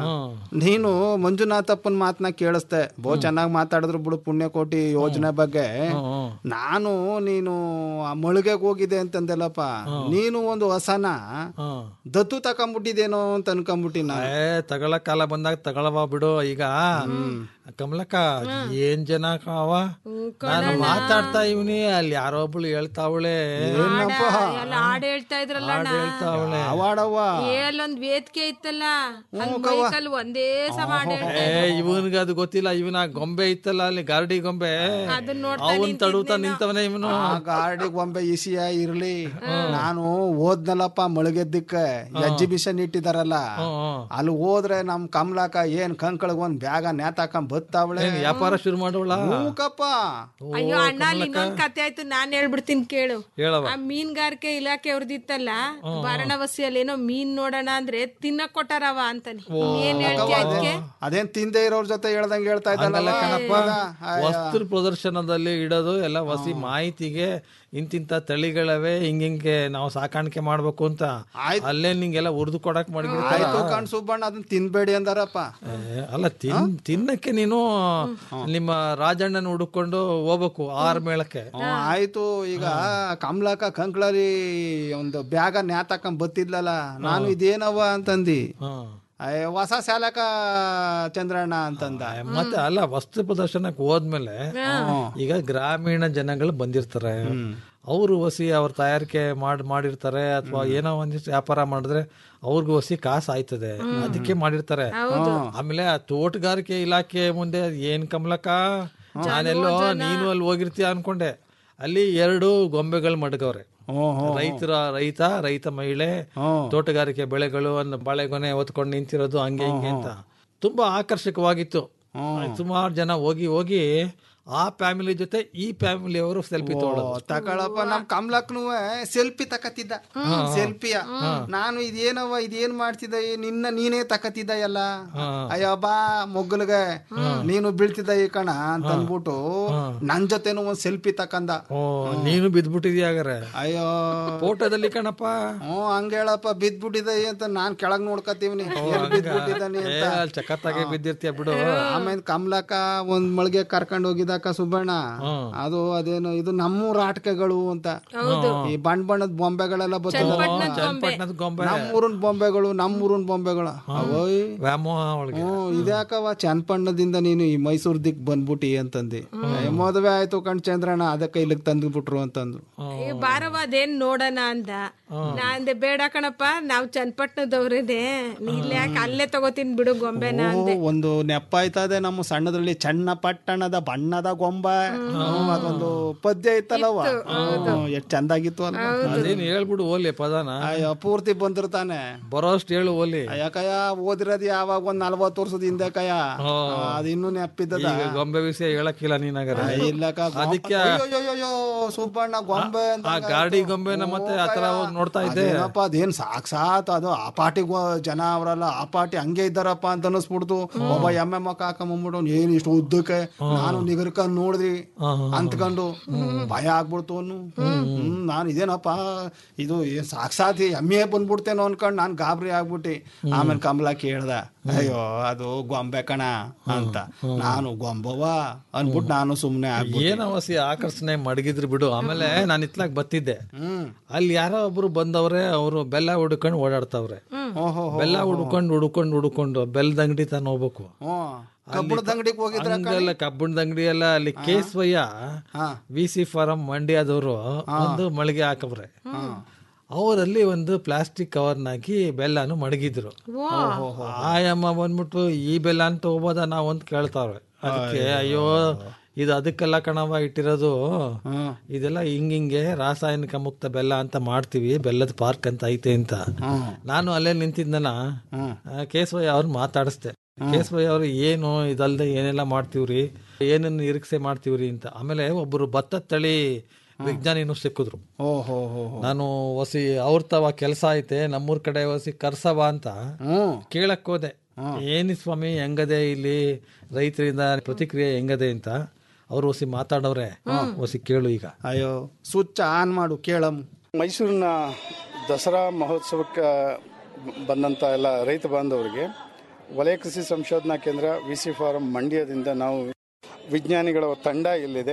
ನೀನು ಮಂಜುನಾಥಪ್ಪನ ಮಾತನ್ನ ಕೇಳಿಸ್ದೆ ಬೋ ಚೆನ್ನಾಗಿ ಮಾತಾಡಿದ್ರು ಬಿಡು ಪುಣ್ಯಕೋಟಿ ಯೋಜನೆ ಬಗ್ಗೆ ನಾನು ನೀನು ಆ ಮಳಿಗೆಗೆ ಹೋಗಿದೆ ಅಂತಂದೆಲ್ಲಪ್ಪ ನೀನು ಒಂದು ಹೊಸನ ದತ್ತು ತಕೊಂಬಿಟ್ಟಿದೇನೋ ಅಂತ ಅನ್ಕೊಂಬಿಟ್ಟಿ ನಾ ಏ ತಗೊಳ ಕಾಲ ಬಂದಾಗ ತಗೊಳವ ಬಿಡು ಈಗ ಕಮಲಕ್ಕ ಏನ್ ಜನ ಅವ ನಾನು ಮಾತಾಡ್ತಾ ಇವನಿ ಅಲ್ಲಿ ಯಾರೋ ಒಬ್ಳು ಹೇಳ್ತಾವಳೆ ಎಲ್ಲ ಹಾಡ್ ಹೇಳ್ತಾ ಇದ್ರಲ್ಲ ಅಣ್ಣ. ಹೇಳ್ತಾವಳೆ ಅವಾಡವ್ವ ಏ, ಅಲ್ಲೊಂದ್ ವೇದಿಕೆ ಇತ್ತಲ್ಲ ಅಲ್ಲಿ ಮೈಕಲ್ಲಿ ಒಂದೇ ಸಮ ಹಾಡ್ ಹೇಳ್ತಾ ಏ ಇವನ್ಗೆ ಅದು ಗೊತ್ತಿಲ್ಲ ಇವನ ಗೊಂಬೆ ಇತ್ತಲ್ಲ ಅಲ್ಲಿ ಗಾರ್ಡಿ ಗೊಂಬೆ ಅದನ್ನ ನೋಡ್ತಾ ಅವನ್ ತಡುತ್ತಾ ನಿಂತವನೇ ಇವನು ಆ ಗಾಡಿ ಗೊಂಬೆ ಇಸಿಯ ಇರ್ಲಿ ನಾನು ಓದ್ನಲ್ಲಪ್ಪ ಮಳಗೆದ್ದಕ್ಕೆ ಎಕ್ಸಿಬಿಷನ್ ಇಟ್ಟಿದಾರಲ್ಲ ಅಲ್ಲಿ ಹೋದ್ರೆ ನಮ್ ಕಮಲಾಕ ಏನ್ ಕಂಕಳಗ್ ಒಂದ್ ಬ್ಯಾಗ ನೇತಾಕೊಂಡ್ ಬತ್ತಾವಳೆ ಏನ್ ವ್ಯಾಪಾರ ಶುರು ಮಾಡೋಳ ಹೂಕಪ್ಪ ಅಯ್ಯೋ ಅಣ್ಣ ಅಲ್ಲಿ ಇನ್ನೊಂದ್ ಕತೆ ಆಯ್ತು ನಾನ್ ಹೇಳ್ಬಿಡ್ತೀನಿ ಕೇಳು ಹೇಳವ ಆ ಮೀನ್ಗಾರಿಕೆ ಇಲಾಖೆ ಅವ್ರದಿತ್ತಲ್ಲ ವಾರಣಾವಸಿಯಲ್ಲಿ ಏನೋ ಮೀನ್ ನೋಡೋಣ ಅಂದ್ರೆ ತಿನ್ನಕ್ ಕೊಟ್ಟಾರವ ಅಂತಾನೆ ಏನ್ ಹೇಳ್ತೀಯ ಅದಕ್ಕೆ ಅದೇನ್ ತಿಂದೆ ಇರೋರ್ ಜೊತೆ ಹೇಳ್ದಂಗೆ ಹೇಳ್ತಾ ಹಂಗಲ್ಲ ಇದ್ದಲ್ಲ ಕಣಪ್ಪ ವಸ್ತು ಪ್ರದರ್ಶನದಲ್ಲಿ ಇಡೋದು ಎಲ್ಲ ವಸಿ ಮಾಹಿತಿಗೆ ಇಂತಿಂತ ತಳಿಗಳವೆ ಹಿಂಗಿಂಗೆ ನಾವು ಸಾಕಾಣಿಕೆ ಮಾಡ್ಬೇಕು ಅಂತ ಅಲ್ಲೇ ನಿಂಗೆಲ್ಲ ಉರ್ದು ಕೊಡಕ್ ಮಾಡಿಬಿಡ್ತಾರ ಆಯ್ತು ಕಣ್ ಸುಬ್ಬಣ್ಣ ಅದನ್ನ ತಿನ್ಬೇಡಿ ಅಂದಾರಪ್ಪ ಏ, ಅಲ್ಲ ತಿನ್ ತಿನ್ನಕ್ಕೆ ನೀನು ನಿಮ್ಮ ರಾಜಣ್ಣನ ಹುಡುಕೊಂಡು ಹೋಗ್ಬೇಕು ಆರ್ ಮೇಳಕ್ಕೆ ಹ್ಮ್, ಆಯ್ತು ಈಗ ಕಮಲಾಕ ಕಂಕ್ಳರಿ ಒಂದು ಬ್ಯಾಗ ನ್ಯಾತಾಕೊಂಡ್ ಬತ್ತಿದ್ಲಲ್ಲ ನಾನು ಇದೇನವ ಅಂತಂದಿ ಅಯ್ಯ, ಹೊಸ ಶಾಲಕ ಚಂದ್ರಣ್ಣ ಅಂತಂದ ಮತ್ತೆ ಅಲ್ಲ ವಸ್ತು ಪ್ರದರ್ಶನಕ್ಕೆ ಹೋದ್ಮೇಲೆ ಈಗ ಗ್ರಾಮೀಣ ಜನಗಳು ಬಂದಿರ್ತಾರೆ ಅವರು ವಸಿ ಅವ್ರ ತಯಾರಿಕೆ ಮಾಡಿ ಮಾಡಿರ್ತಾರೆ ಅಥವಾ ಏನೋ ಒಂದಿಷ್ಟು ವ್ಯಾಪಾರ ಮಾಡಿದ್ರೆ ಅವ್ರಿಗೂ ವಸಿ ಕಾಸು ಆಯ್ತದೆ ಅದಕ್ಕೆ ಮಾಡಿರ್ತಾರೆ ಆಮೇಲೆ ಆ ತೋಟಗಾರಿಕೆ ಇಲಾಖೆ ಮುಂದೆ ಏನ್ ಕಮಲಕ್ಕ ನಾನೆಲ್ಲೋ ನೀನು ಅಲ್ಲಿ ಹೋಗಿರ್ತೀಯ ಅನ್ಕೊಂಡೆ ಅಲ್ಲಿ ಎರಡು ಗೊಂಬೆಗಳು ಮಡಗವ್ರೆ ರೈತರ ರೈತ ರೈತ ಮಹಿಳೆ ತೋಟಗಾರಿಕೆ ಬೆಳೆಗಳು ಅನ್ನೋ ಬಾಳೆಗೊನೆ ಹೊತ್ಕೊಂಡು ನಿಂತಿರೋದು ಹಂಗೆ ಹಿಂಗೆ ಅಂತ ತುಂಬಾ ಆಕರ್ಷಕವಾಗಿತ್ತು ಸುಮಾರು ಜನ ಹೋಗಿ ಹೋಗಿ ಆ ಫ್ಯಾಮಿಲಿ ಜೊತೆ ಈ ಫ್ಯಾಮಿಲಿ ಅವರು ಸೆಲ್ಫಿ ತಗೊಳ್ಳೋದು ತಕೊಳಪ್ಪ ನಮ್ ಕಮಲಕ್ನು ಸೆಲ್ಫಿ ತಕತಿದ್ದ ಸೆಲ್ಫಿಯ ನಾನು ಇದೇನವ ಇದೇನ್ ಮಾಡ್ತಿದ್ದ ಈ ನಿನ್ನ ನೀನೇ ತಕತಿದ್ದ ಎಲ್ಲ ಅಯ್ಯೋ ಬಾ ಮೊಗ್ಗಲ್ಗೆ ನೀನು ಬೀಳ್ತಿದ್ದ ಈ ಕಣ ಅಂತ ಅನ್ಬಿಟ್ಟು ನನ್ ಜೊತೆನು ಒಂದ್ ಸೆಲ್ಫಿ ತಕಂದ ಓ ನೀನು ಬಿದ್ಬಿಟ್ಟಿದ್ಯಾ ಹಾಗಾರೆ ಅಯ್ಯೋ ಫೋಟೋದಲ್ಲಿ ಕಣಪ್ಪ ಹ್ಞೂ ಹಂಗೇಳಪ್ಪ ಬಿದ್ಬಿಟ್ಟಿದ್ದ ಅಂತ ನಾನ್ ಕೆಳಗ್ ನೋಡ್ಕತೀವ್ನಿ ಎಲ್ಲಿ ಬಿದ್ಬಿಟ್ಟಿದ್ದಾನೆ ಏ, ಅಂತ ಅಲ್ಲಿ ಚಕತ್ತಾಗೆ ಬಿದ್ದಿರ್ತೀಯ ಬಿಡು ಆಮೇಲೆ ಕಮಲಕ್ಕ ಒಂದ್ ಮಳಿಗೆ ಕರ್ಕೊಂಡ್ ಹೋಗಿದ್ದಕ್ಕ ಸುಬ್ಬಣ್ಣ ಅದು ಅದೇನು ಇದು ನಮ್ಮೂರ ಆಟಕೆಗಳು ಅಂತ ಈ ಬಣ್ಣ ಬಣ್ಣದ ಬೊಂಬೆಗಳೆಲ್ಲ ಚನ್ನಪಟ್ಟಣದ ಗೊಂಬೆ ನಮ್ಮೂರನ್ ಬೊಂಬೆಗಳು ನಮ್ಮೂರನ್ ಬೊಂಬೆಗಳು ಅವಯ್ ವ್ಯಾಮೋಹ ಒಳಗೆ ಹ್ಮ್ ಇದ್ಯಾಕವ ಚನ್ನಪಣ್ಣದಿಂದ ನೀನು ಈ ಮೈಸೂರ್ ದಿಕ್ ಬಂದ್ಬಿಟ್ಟಿ ಅಂತಂದಿ ಏ, ಮದುವೆ ಆಯ್ತು ಕಣ್ ಚಂದ್ರಣ್ಣ ಅದಕ್ಕೆ ಇಲ್ಲಿಗೆ ತಂದು ಬಿಟ್ರು ಅಂತಂದು ಏ, ಬಾರವ ಅದೇನ್ ನೋಡೋಣ ಅಂದ ನಾ ಅಂದೆ ಬೇಡ ಕಣಪ್ಪ ನಾವ್ ಚನ್ನಪಟ್ಟಣದವ್ರೇನೆ ನೀಲ್ ಯಾಕೆ ಅಲ್ಲೇ ತಗೋತೀನಿ ಬಿಡು ಗೊಂಬೆನ ಓ ಅಂದೆ ಒಂದು ನೆಪ ಆಯ್ತದೆ ನಮ್ಮ ಸಣ್ಣದ್ರಲ್ಲಿ ಚನ್ನಪಟ್ಟಣದ ಬಣ್ಣದ ಪದ ಗೊಂಬ ಹ್ಮ್, ಅದೊಂದು ಪದ್ಯ ಇತ್ತಲ್ಲವ ಎಷ್ಟ್ ಚಂದಾಗಿತ್ತು ಅಲ್ವಾ ಅದೇನು ಹೇಳ್ಬಿಡು ಓಲಿ ಪದನ ಅಯ್ಯೋ ಪೂರ್ತಿ ಬಂದಿರ್ತಾನೆ ಬರೋಷ್ಟು ಹೇಳು ಓಲಿ ಯಾಕಯ್ಯ ಓದಿರೋದು ಯಾವಾಗ ಒಂದ್ ನಲ್ವತ್ತು ವರ್ಷದ ಹಿಂದೆ ಕಯ್ಯ ಅದು ಇನ್ನೂ ನೆಪ್ಪಿದ್ದದ ಈಗ ಗೊಂಬೆ ವಿಷಯ ಹೇಳಕ್ಕಿಲ್ಲ ನೀನಾಗರ ಇಲ್ಲಕ ಅದಕ್ಕೆ ಅಯ್ಯೋ ಸುಬ್ಬಣ್ಣ ಗೊಂಬೆ ಅಂತ ಆ ಗಾಡಿ ಗೊಂಬೆನ ಮತ್ತೆ ಆತರ ಹೋಗಿ ನೋಡ್ತಾ ಇದ್ದೆ ಅದೇನಪ್ಪ ಅದೇನ್ ಸಾಕ್ಷಾತ್ ಅದು ಆ ಪಾಟಿ ಜನ ಅವರಲ್ಲ ಆ ಪಾಟಿ ಹಂಗೆ ಇದ್ದಾರಪ್ಪ ಅಂತ ಅನಿಸ್ಬಿಡ್ತು ಒಬ್ಬ ಎಮ್ಮೆ ಮಕ್ಕ ಹಾಕೊಂಬಂದ್ಬಿಟ್ಟು ಏನ್ ಇಷ್ಟು ಉದ್ದಕ್ಕೆ ನಾನು ನಿಗರ್ಕೊಂಡ್ ನೋಡಿದ್ರಿ ಅಂತ್ಕೊಂಡು ಭಯ ಆಗ್ಬಿಡ್ತು ಅವ್ನು ಹ್ಮ್ ನಾನು ಇದೇನಪ್ಪ ಇದು ಏನ್ ಸಾಕ್ಷಾತ್ ಎಮ್ಮೆ ಬಂದ್ಬಿಡ್ತೇನೋ ಅನ್ಕೊಂಡ್ ನಾನ್ ಗಾಬರಿ ಆಗ್ಬಿಟ್ಟಿ ಆಮೇಲೆ ಕಮಲ ಕೇಳ್ದ ಅಯ್ಯೋ ಅದು ಗೊಂಬೆ ಕಣ ಅಂತ ನಾನು ಗೊಂಬವ ಅನ್ಬಿಟ್ಟು ನಾನು ಸುಮ್ನೆ ಆಗ್ಬಿಟ್ಟೆ ಏನ ವಸಿ ಆಕರ್ಷಣೆ ಮಡಗಿದ್ರು ಬಿಡು ಆಮೇಲೆ ನಾನು ಇತ್ಲಾಗ್ ಬತ್ತಿದ್ದೆ ಅಲ್ಲಿ ಯಾರೋ ಒಬ್ರು ಬಂದವ್ರೆ ಅವರು ಬೆಲ್ಲ ಹುಡ್ಕೊಂಡು ಓಡಾಡ್ತಾವ್ರೆ ಬೆಲ್ಲ ಹುಡ್ಕೊಂಡು ಹುಡ್ಕೊಂಡು ಹುಡ್ಕೊಂಡು ಬೆಲ್ಲದ ಅಂಗಡಿ ತಾನು ಹೋಗ್ಬೇಕು ಕಬ್ಬಣದ ಅಂಗಡಿಗೆ ಹೋಗಿದ್ರ ಹಂಗಲ್ಲ ಕಬ್ಬಣದ ಅಂಗಡಿ ಎಲ್ಲ ಅಲ್ಲಿ ಕೇಸ್ವಯ್ಯ ವಿ ಸಿ ಫಾರಂ ಮಂಡ್ಯದವರು ಒಂದು ಮಳಿಗೆ ಹಾಕವ್ರೆ ಅವರಲ್ಲಿ ಒಂದು ಪ್ಲಾಸ್ಟಿಕ್ ಕವರ್ನಾಕಿ ಬೆಲ್ಲನು ಮಡಗಿದ್ರು ಆಯಮ್ಮ ಬಂದ್ಬಿಟ್ಟು ಈ ಬೆಲ್ಲ ಅಂತ ಹೋಗೋದ ನಾವು ಅಂತ ಕೇಳ್ತಾವ್ರೆ ಅದಕ್ಕೆ ಅಯ್ಯೋ ಇದು ಅದಕ್ಕೆಲ್ಲ ಕಣವ ಇಟ್ಟಿರೋದು ಇದೆಲ್ಲ ಹಿಂಗಿಂಗೆ ರಾಸಾಯನಿಕ ಮುಕ್ತ ಬೆಲ್ಲ ಅಂತ ಮಾಡ್ತೀವಿ ಬೆಲ್ಲದ ಪಾರ್ಕ್ ಅಂತ ಐತೆ ಅಂತ ನಾನು ಅಲ್ಲೇ ನಿಂತಿದ್ದನ ಕೇಶವಯ್ಯ ಅವ್ರು ಮಾತಾಡಿಸ್ದೆ ಕೇಶವಯ್ಯ ಅವರು ಏನು ಇದಲ್ದೆ ಏನೆಲ್ಲ ಮಾಡ್ತೀವ್ರಿ ಏನನ್ನ ನಿರೀಕ್ಷೆ ಮಾಡ್ತೀವ್ರಿ ಅಂತ ಆಮೇಲೆ ಒಬ್ಬರು ಭತ್ತದ ತಳಿ ವಿಜ್ಞಾನಿನೂ ಸಿಕ್ಕಿದ್ರು ಓಹೋ ಹೋ ನಾನು ಹೊಸಿ ಅವ್ರ ತವ ಕೆಲಸ ಐತೆ ನಮ್ಮೂರ್ ಕಡೆ ಹೊಸಿ ಕರ್ಸವ ಅಂತ ಕೇಳಕ್ ಹೋದೆ ಏನಿ ಸ್ವಾಮಿ ಹೆಂಗದೆ ಇಲ್ಲಿ ರೈತರಿಂದ ಪ್ರತಿಕ್ರಿಯೆ ಹೆಂಗದೆ ಅಂತ ಅವ್ರು ಹೊಸಿ ಮಾತಾಡವ್ರೆ ಹೊಸಿ ಕೇಳು ಈಗ ಅಯ್ಯೋ ಸ್ವಿಚ್ ಆನ್ ಮಾಡು ಕೇಳಮ್ ಮೈಸೂರಿನ ದಸರಾ ಮಹೋತ್ಸವಕ್ಕೆ ಬಂದಂಥ ಎಲ್ಲ ರೈತ ಬಾಂಧವರಿಗೆ ವಲಯ ಕೃಷಿ ಸಂಶೋಧನಾ ಕೇಂದ್ರ ವಿ ಸಿ ಫಾರಂ ಮಂಡ್ಯದಿಂದ ನಾವು ವಿಜ್ಞಾನಿಗಳ ತಂಡ ಇಲ್ಲಿದೆ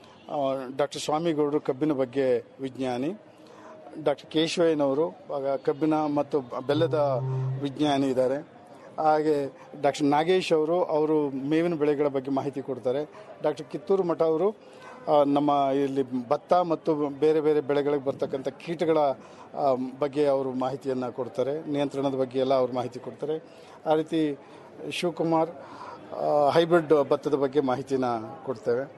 ಡಾಕ್ಟರ್ ಸ್ವಾಮಿಗೌಡರು ಕಬ್ಬಿನ ಬಗ್ಗೆ ವಿಜ್ಞಾನಿ ಡಾಕ್ಟರ್ ಕೇಶವಯ್ಯನವರು ಆಗ ಕಬ್ಬಿನ ಮತ್ತು ಬೆಲ್ಲದ ವಿಜ್ಞಾನಿ ಇದ್ದಾರೆ ಹಾಗೆ ಡಾಕ್ಟರ್ ನಾಗೇಶ್ ಅವರು ಅವರು ಮೇವಿನ ಬೆಳೆಗಳ ಬಗ್ಗೆ ಮಾಹಿತಿ ಕೊಡ್ತಾರೆ ಡಾಕ್ಟರ್ ಕಿತ್ತೂರು ಮಠ ಅವರು ಆ, ನಮ್ಮ ಇಲ್ಲಿ ಭತ್ತ ಮತ್ತು ಬೇರೆ ಬೇರೆ ಬೆಳೆಗಳಿಗೆ ಬರ್ತಕ್ಕಂಥ ಕೀಟಗಳ ಆ, ಬಗ್ಗೆ ಅವರು ಮಾಹಿತಿಯನ್ನು ಕೊಡ್ತಾರೆ ನಿಯಂತ್ರಣದ ಬಗ್ಗೆ ಎಲ್ಲ ಅವರು ಮಾಹಿತಿ ಕೊಡ್ತಾರೆ ಆ ರೀತಿ ಶಿವಕುಮಾರ್ ಆ, ಹೈಬ್ರಿಡ್ ಭತ್ತದ ಬಗ್ಗೆ ಮಾಹಿತಿನ ಕೊಡ್ತೇವೆ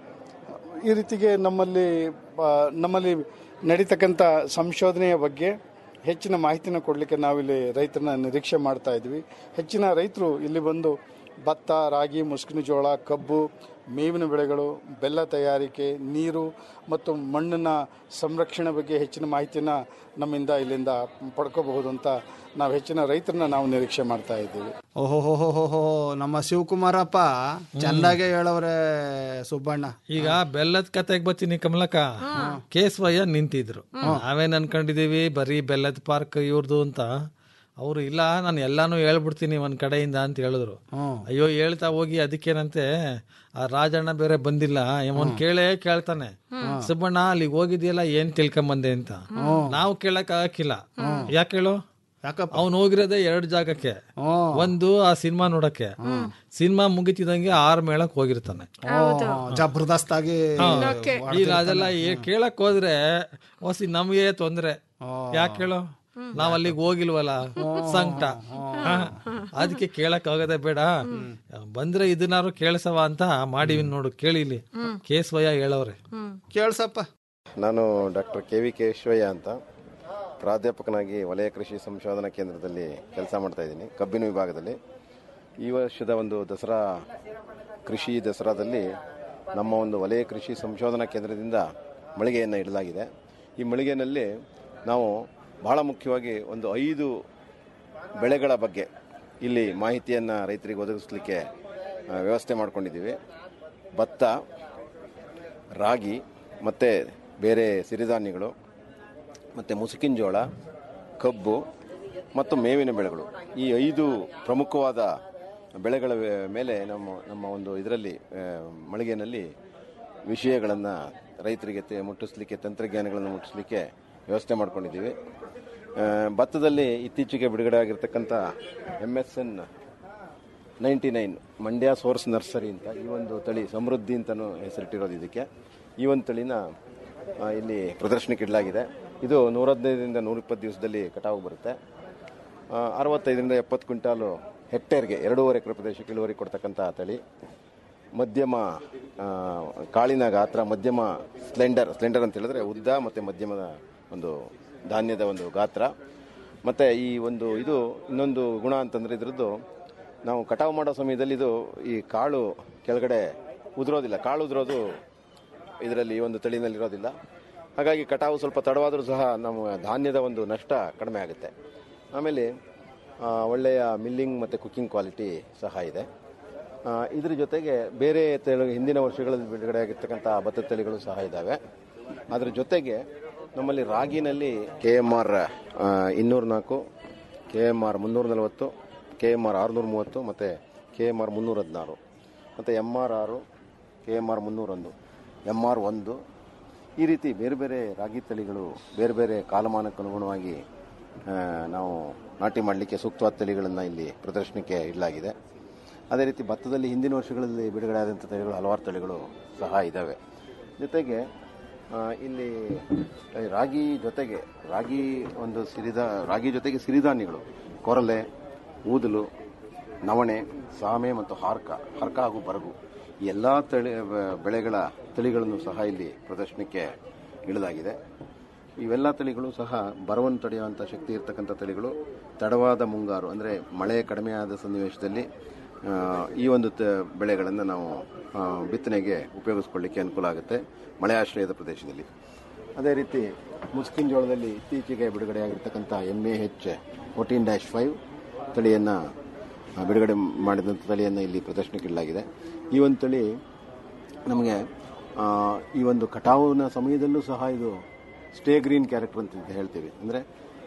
ಈ ರೀತಿಗೆ ನಮ್ಮಲ್ಲಿ ಆ, ನಮ್ಮಲ್ಲಿ ನಡೀತಕ್ಕಂಥ ಸಂಶೋಧನೆಯ ಬಗ್ಗೆ ಹೆಚ್ಚಿನ ಮಾಹಿತಿನ ಕೊಡಲಿಕ್ಕೆ ನಾವಿಲ್ಲಿ ರೈತರನ್ನ ನಿರೀಕ್ಷೆ ಮಾಡ್ತಾ ಇದ್ವಿ ಹೆಚ್ಚಿನ ರೈತರು ಇಲ್ಲಿ ಬಂದು ಭತ್ತ ರಾಗಿ ಮುಸ್ಕಿನ ಜೋಳ ಕಬ್ಬು ಮೇವಿನ ಬೆಳೆಗಳು ಬೆಲ್ಲ ತಯಾರಿಕೆ ನೀರು ಮತ್ತು ಮಣ್ಣಿನ ಸಂರಕ್ಷಣೆ ಬಗ್ಗೆ ಹೆಚ್ಚಿನ ಮಾಹಿತಿನ ನಮ್ಮಿಂದ ಇಲ್ಲಿಂದ ಪಡ್ಕೋಬಹುದು ಅಂತ ನಾವು ಹೆಚ್ಚಿನ ರೈತರನ್ನ ನಾವು ನಿರೀಕ್ಷೆ ಮಾಡ್ತಾ ಇದ್ದೀವಿ ಓಹೋ ಹೋ ಹೋ ಹೋ ಹೋ ನಮ್ಮ ಶಿವಕುಮಾರಪ್ಪ ಚಂದಾಗೆ ಹೇಳವ್ರೆ ಸುಬ್ಬಣ್ಣ ಈಗ ಬೆಲ್ಲದ ಕತೆಗೆ ಬರ್ತೀನಿ ಕಮಲಕ್ಕ ಕೇಶವಯ್ಯ ನಿಂತಿದ್ರು ನಾವೇನ್ ಅನ್ಕೊಂಡಿದೀವಿ ಬರೀ ಬೆಲ್ಲದ ಪಾರ್ಕ್ ಇವ್ರದು ಅಂತ ಅವ್ರು ಇಲ್ಲ ನಾನು ಎಲ್ಲಾನು ಹೇಳ್ಬಿಡ್ತೀನಿ ಒಂದ್ ಕಡೆಯಿಂದ ಅಂತ ಹೇಳಿದ್ರು ಅಯ್ಯೋ ಹೇಳ್ತಾ ಹೋಗಿ ಅದಕ್ಕೇನಂತೆ ಆ ರಾಜಣ್ಣ ಬೇರೆ ಬಂದಿಲ್ಲ ಇವನ್ ಕೇಳೇ ಕೇಳ್ತಾನೆ ಸುಬ್ಬಣ್ಣ ಅಲ್ಲಿಗೆ ಹೋಗಿದ್ಯಲ್ಲ ಏನ್ ತಿಳ್ಕೊಂಬಂದೆ ಅಂತ ನಾವು ಕೇಳಕ್ ಆಗಕ್ಕಿಲ್ಲ ಯಾಕೆ ಹೇಳು ಅವ್ನು ಹೋಗಿರೋದೇ ಎರಡು ಜಾಗಕ್ಕೆ ಒಂದು ಆ ಸಿನಿಮಾ ನೋಡಕ್ಕೆ ಸಿನಿಮಾ ಮುಗಿತಿದಂಗೆ ಆರ್ ಮೇಳಕ್ ಹೋಗಿರ್ತಾನೆ ಜಬರ್ದಸ್ತ್ ಆಗಿ ಹಾ. ಈಗ ಅದೆಲ್ಲ ಏ- ಕೇಳಕ್ ಹೋದ್ರೆ ಹೊಸಿ ನಮ್ಗೆ ತೊಂದ್ರೆ ಯಾಕೆ ಹೇಳು ನಾವ್ ಅಲ್ಲಿಗೆ ಹೋಗಿಲ್ವಲ್ಲ ಸಂಕಟ ಹಾ. ಅದಕ್ಕೆ ಕೇಳಕ್ ಆಗದೆ ಬೇಡ ಬಂದ್ರೆ ಇದನ್ನಾರು ಕೇಳಿಸವ ಅಂತ ಮಾಡಿವಿ ನೋಡು ಕೇಳಿಲಿ ಕೇಸ್ವಯ್ಯ ಹೇಳವ್ರೆ ಕೇಳ್ಸಪ್ಪ ನಾನು ಡಾಕ್ಟರ್ ಕೆ ವಿ ಕೇಶವಯ್ಯ ಅಂತ ಪ್ರಾಧ್ಯಾಪಕನಾಗಿ ವಲಯ ಕೃಷಿ ಸಂಶೋಧನಾ ಕೇಂದ್ರದಲ್ಲಿ ಕೆಲಸ ಮಾಡ್ತಾ ಇದ್ದೀನಿ ಕಬ್ಬಿನ ವಿಭಾಗದಲ್ಲಿ ಈ ವರ್ಷದ ಒಂದು ದಸರಾ ಕೃಷಿ ದಸರಾದಲ್ಲಿ ನಮ್ಮ ಒಂದು ವಲಯ ಕೃಷಿ ಸಂಶೋಧನಾ ಕೇಂದ್ರದಿಂದ ಮಳಿಗೆಯನ್ನು ಇಡಲಾಗಿದೆ ಈ ಮಳಿಗೆಯಲ್ಲಿ ನಾವು ಬಹಳ ಮುಖ್ಯವಾಗಿ ಒಂದು ಐದು ಬೆಳೆಗಳ ಬಗ್ಗೆ ಇಲ್ಲಿ ಮಾಹಿತಿಯನ್ನು ರೈತರಿಗೆ ಒದಗಿಸಲಿಕ್ಕೆ ಆ, ವ್ಯವಸ್ಥೆ ಮಾಡ್ಕೊಂಡಿದ್ದೀವಿ ಭತ್ತ ರಾಗಿ ಮತ್ತು ಬೇರೆ ಸಿರಿಧಾನ್ಯಗಳು ಮತ್ತು ಮುಸುಕಿನ ಜೋಳ ಕಬ್ಬು ಮತ್ತು ಮೇವಿನ ಬೆಳೆಗಳು ಈ ಐದು ಪ್ರಮುಖವಾದ ಬೆಳೆಗಳ ಮೇಲೆ ನಮ್ಮ ನಮ್ಮ ಒಂದು ಇದರಲ್ಲಿ ಆ, ಮಳಿಗೆನಲ್ಲಿ ವಿಷಯಗಳನ್ನು ರೈತರಿಗೆ ತೆ- ಮುಟ್ಟಿಸ್ಲಿಕ್ಕೆ ತಂತ್ರಜ್ಞಾನಗಳನ್ನು ಮುಟ್ಟಿಸ್ಲಿಕ್ಕೆ ವ್ಯವಸ್ಥೆ ಮಾಡ್ಕೊಂಡಿದ್ದೀವಿ ಆ, ಭತ್ತದಲ್ಲಿ ಇತ್ತೀಚೆಗೆ ಬಿಡುಗಡೆ ಆಗಿರ್ತಕ್ಕಂಥ M S N ninety nine Mandya source nursery ಅಂತ ಈ ಒಂದು ತಳಿ ಸಮೃದ್ಧಿ ಅಂತಲೂ ಹೆಸರಿಟ್ಟಿರೋದು ಇದಕ್ಕೆ ಈ ಒಂದು ತಳಿನ ಆ, ಇಲ್ಲಿ ಪ್ರದರ್ಶನಕ್ಕೆ ಇಡಲಾಗಿದೆ ಇದು ನೂರ ಹದಿನೈದರಿಂದ ನೂರ ಇಪ್ಪತ್ತು ದಿವಸದಲ್ಲಿ ಕಟಾವು ಬರುತ್ತೆ ಆ, ಅರವತ್ತೈದರಿಂದ ಎಪ್ಪತ್ತು ಕ್ವಿಂಟಾಲು ಹೆಕ್ಟೇರ್ಗೆ ಎರಡೂವರೆ ಎಕರೆ ಪ್ರದೇಶಕ್ಕೆ ಇಳುವರಿ ಕೊಡ್ತಕ್ಕಂಥ ತಳಿ ಮಧ್ಯಮ ಆ, ಕಾಳಿನ ಗಾತ್ರ ಮಧ್ಯಮ ಸ್ಲೆಂಡರ್ ಸ್ಲೆಂಡರ್ ಅಂತ ಹೇಳಿದ್ರೆ ಉದ್ದ ಮತ್ತು ಮಧ್ಯಮದ ಒಂದು ಧಾನ್ಯದ ಒಂದು ಗಾತ್ರ ಮತ್ತು ಈ ಒಂದು ಇದು ಇನ್ನೊಂದು ಗುಣ ಅಂತಂದರೆ ಇದ್ರದ್ದು ನಾವು ಕಟಾವು ಮಾಡೋ ಸಮಯದಲ್ಲಿ ಇದು ಈ ಕಾಳು ಕೆಳಗಡೆ ಉದುರೋದಿಲ್ಲ ಕಾಳು ಉದುರೋದು ಇದರಲ್ಲಿ ಈ ಒಂದು ತಳಿನಲ್ಲಿ ಇರೋದಿಲ್ಲ ಹಾಗಾಗಿ ಕಟಾವು ಸ್ವಲ್ಪ ತಡವಾದರೂ ಸಹ ನಮ್ಮ ಧಾನ್ಯದ ಒಂದು ನಷ್ಟ ಕಡಿಮೆ ಆಗುತ್ತೆ ಆಮೇಲೆ ಆ, ಒಳ್ಳೆಯ ಮಿಲ್ಲಿಂಗ್ ಮತ್ತು ಕುಕ್ಕಿಂಗ್ ಕ್ವಾಲಿಟಿ ಸಹ ಇದೆ ಆ, ಇದ್ರ ಜೊತೆಗೆ ಬೇರೆ ತಳಿ ಹಿಂದಿನ ವರ್ಷಗಳಲ್ಲಿ ಬಿಡುಗಡೆ ಆಗಿರ್ತಕ್ಕಂಥ ಭತ್ತದ ತಳಿಗಳು ಸಹ ಇದ್ದಾವೆ ಅದ್ರ ಜೊತೆಗೆ ನಮ್ಮಲ್ಲಿ ರಾಗಿನಲ್ಲಿ ಕೆ ಎಮ್ ಆರ್ ಇನ್ನೂರ ನಾಲ್ಕು ಕೆ ಎಮ್ ಆರ್ ಮುನ್ನೂರ ನಲವತ್ತು ಕೆ ಎಮ್ ಆರ್ ಆರುನೂರ ಮೂವತ್ತು ಮತ್ತು ಕೆ ಎಮ್ ಆರ್ ಮುನ್ನೂರ ಹದಿನಾರು ಮತ್ತು ಎಮ್ ಆರ್ ಆರು ಕೆ ಎಮ್ ಆರ್ ಮುನ್ನೂರೊಂದು ಎಮ್ ಆರ್ ಒಂದು ಈ ರೀತಿ ಬೇರೆ ಬೇರೆ ರಾಗಿ ತಳಿಗಳು ಬೇರೆ ಬೇರೆ ಕಾಲಮಾನಕ್ಕೆ ಅನುಗುಣವಾಗಿ ಆ, ನಾವು ನಾಟಿ ಮಾಡಲಿಕ್ಕೆ ಸೂಕ್ತವಾದ ತಳಿಗಳನ್ನು ಇಲ್ಲಿ ಪ್ರದರ್ಶನಕ್ಕೆ ಇಡಲಾಗಿದೆ ಅದೇ ರೀತಿ ಭತ್ತದಲ್ಲಿ ಹಿಂದಿನ ವರ್ಷಗಳಲ್ಲಿ ಬಿಡುಗಡೆ ಆದಂಥ ತಳಿಗಳು ಹಲವಾರು ತಳಿಗಳು ಸಹ ಇದ್ದಾವೆ ಜೊತೆಗೆ ಆ, ಇಲ್ಲಿ ರಾಗಿ ಜೊತೆಗೆ ರಾಗಿ ಒಂದು ಸಿರಿದ ರಾಗಿ ಜೊತೆಗೆ ಸಿರಿಧಾನ್ಯಗಳು ಕೊರಲೆ ಊದಲು ನವಣೆ ಸಾಮೆ ಮತ್ತು ಹಾರ್ಕ ಹರ್ಕ ಹಾಗೂ ಬರಗು ಈ ಎಲ್ಲ ತಳಿ ಬೆಳೆಗಳ ತಳಿಗಳನ್ನು ಸಹ ಇಲ್ಲಿ ಪ್ರದರ್ಶನಕ್ಕೆ ಇಡಲಾಗಿದೆ ಇವೆಲ್ಲ ತಳಿಗಳು ಸಹ ಬರವನ್ನು ತಡೆಯುವಂಥ ಶಕ್ತಿ ಇರತಕ್ಕಂಥ ತಳಿಗಳು ತಡವಾದ ಮುಂಗಾರು ಅಂದರೆ ಮಳೆ ಕಡಿಮೆ ಆದ ಸನ್ನಿವೇಶದಲ್ಲಿ ಆ, ಈ ಒಂದು ತ ಬೆಳೆಗಳನ್ನು ನಾವು ಆ, ಬಿತ್ತನೆಗೆ ಉಪಯೋಗಿಸ್ಕೊಳ್ಳಿಕ್ಕೆ ಅನುಕೂಲ ಆಗುತ್ತೆ ಮಳೆ ಆಶ್ರಯದ ಪ್ರದೇಶದಲ್ಲಿ ಅದೇ ರೀತಿ ಮುಸ್ಕಿನ್ ಜೋಳದಲ್ಲಿ ಇತ್ತೀಚೆಗೆ ಬಿಡುಗಡೆಯಾಗಿರ್ತಕ್ಕಂಥ M A H fourteen dash five ತಳಿಯನ್ನು ಆ, ಬಿಡುಗಡೆ ಮಾಡಿದಂಥ ತಳಿಯನ್ನು ಇಲ್ಲಿ ಪ್ರದರ್ಶನಕ್ಕೆ ಇಡಲಾಗಿದೆ ಈ ಒಂದು ತಳಿ ನಮಗೆ ಆ, ಈ ಒಂದು ಕಟಾವಿನ ಸಮಯದಲ್ಲೂ ಸಹ ಇದು ಸ್ಟೇ ಗ್ರೀನ್ ಕ್ಯಾರೆಕ್ಟರ್ ಅಂತ ಹೇಳ್ತೀವಿ ಅಂದರೆ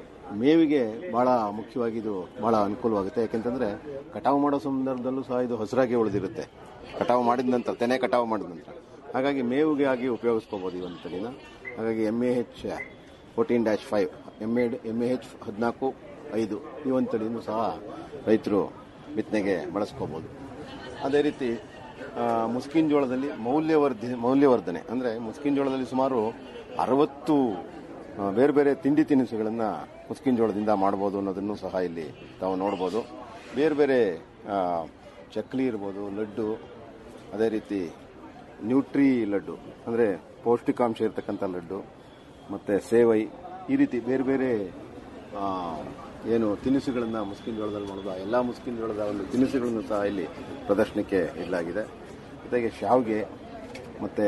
ಮೇವಿಗೆ ಭಾಳ ಮುಖ್ಯವಾಗಿ ಇದು ಭಾಳ ಅನುಕೂಲವಾಗುತ್ತೆ ಯಾಕೆಂತಂದರೆ ಕಟಾವು ಮಾಡೋ ಸಂದರ್ಭದಲ್ಲೂ ಸಹ ಇದು ಹಸಿರಾಗಿ ಉಳಿದಿರುತ್ತೆ ಕಟಾವು ಮಾಡಿದ ನಂತರ ತೆನೆ ಕಟಾವು ಮಾಡಿದ ನಂತರ ಹಾಗಾಗಿ ಮೇವಿಗೆ ಆಗಿ ಉಪಯೋಗಿಸ್ಕೋಬೋದು ಈ ಒಂದು ತಳಿನ ಹಾಗಾಗಿ M A H fourteen dash five M A M A H ಹದಿನಾಲ್ಕು ಐದು ಈ ಒಂದು ತಳಿನೂ ಸಹ ರೈತರು ಬಿತ್ತನೆಗೆ ಬಳಸ್ಕೋಬೋದು ಅದೇ ರೀತಿ ಆ, ಮುಸ್ಕಿನ್ ಜೋಳದಲ್ಲಿ ಮೌಲ್ಯವರ್ಧಿ ಮೌಲ್ಯವರ್ಧನೆ ಅಂದರೆ ಮುಸ್ಕಿನ್ ಜೋಳದಲ್ಲಿ ಸುಮಾರು ಅರವತ್ತು ಆ, ಬೇರೆ ಬೇರೆ ತಿಂಡಿ ತಿನಿಸುಗಳನ್ನು ಮುಸ್ಕಿನ್ ಜೋಳದಿಂದ ಮಾಡ್ಬೋದು ಅನ್ನೋದನ್ನು ಸಹ ಇಲ್ಲಿ ತಾವು ನೋಡ್ಬೋದು ಬೇರೆ ಬೇರೆ ಆ, ಚಕ್ಲಿ ಇರ್ಬೋದು ಲಡ್ಡು ಅದೇ ರೀತಿ ನ್ಯೂಟ್ರಿ ಲಡ್ಡು ಅಂದರೆ ಪೌಷ್ಟಿಕಾಂಶ ಇರತಕ್ಕಂಥ ಲಡ್ಡು ಮತ್ತು ಸೇವೈ ಈ ರೀತಿ ಬೇರೆ ಬೇರೆ ಆ, ಏನು ತಿನಿಸುಗಳನ್ನು ಮುಸ್ಕಿನ್ ಜೋಳದಲ್ಲಿ ಮಾಡೋದು ಆ ಎಲ್ಲ ಮುಸ್ಕಿನ್ ಜೋಳದ ಒಂದು ತಿನಿಸುಗಳನ್ನು ಸಹ ಇಲ್ಲಿ ಪ್ರದರ್ಶನಕ್ಕೆ ಇಡಲಾಗಿದೆ ಜೊತೆಗೆ ಶಾವಿಗೆ ಮತ್ತು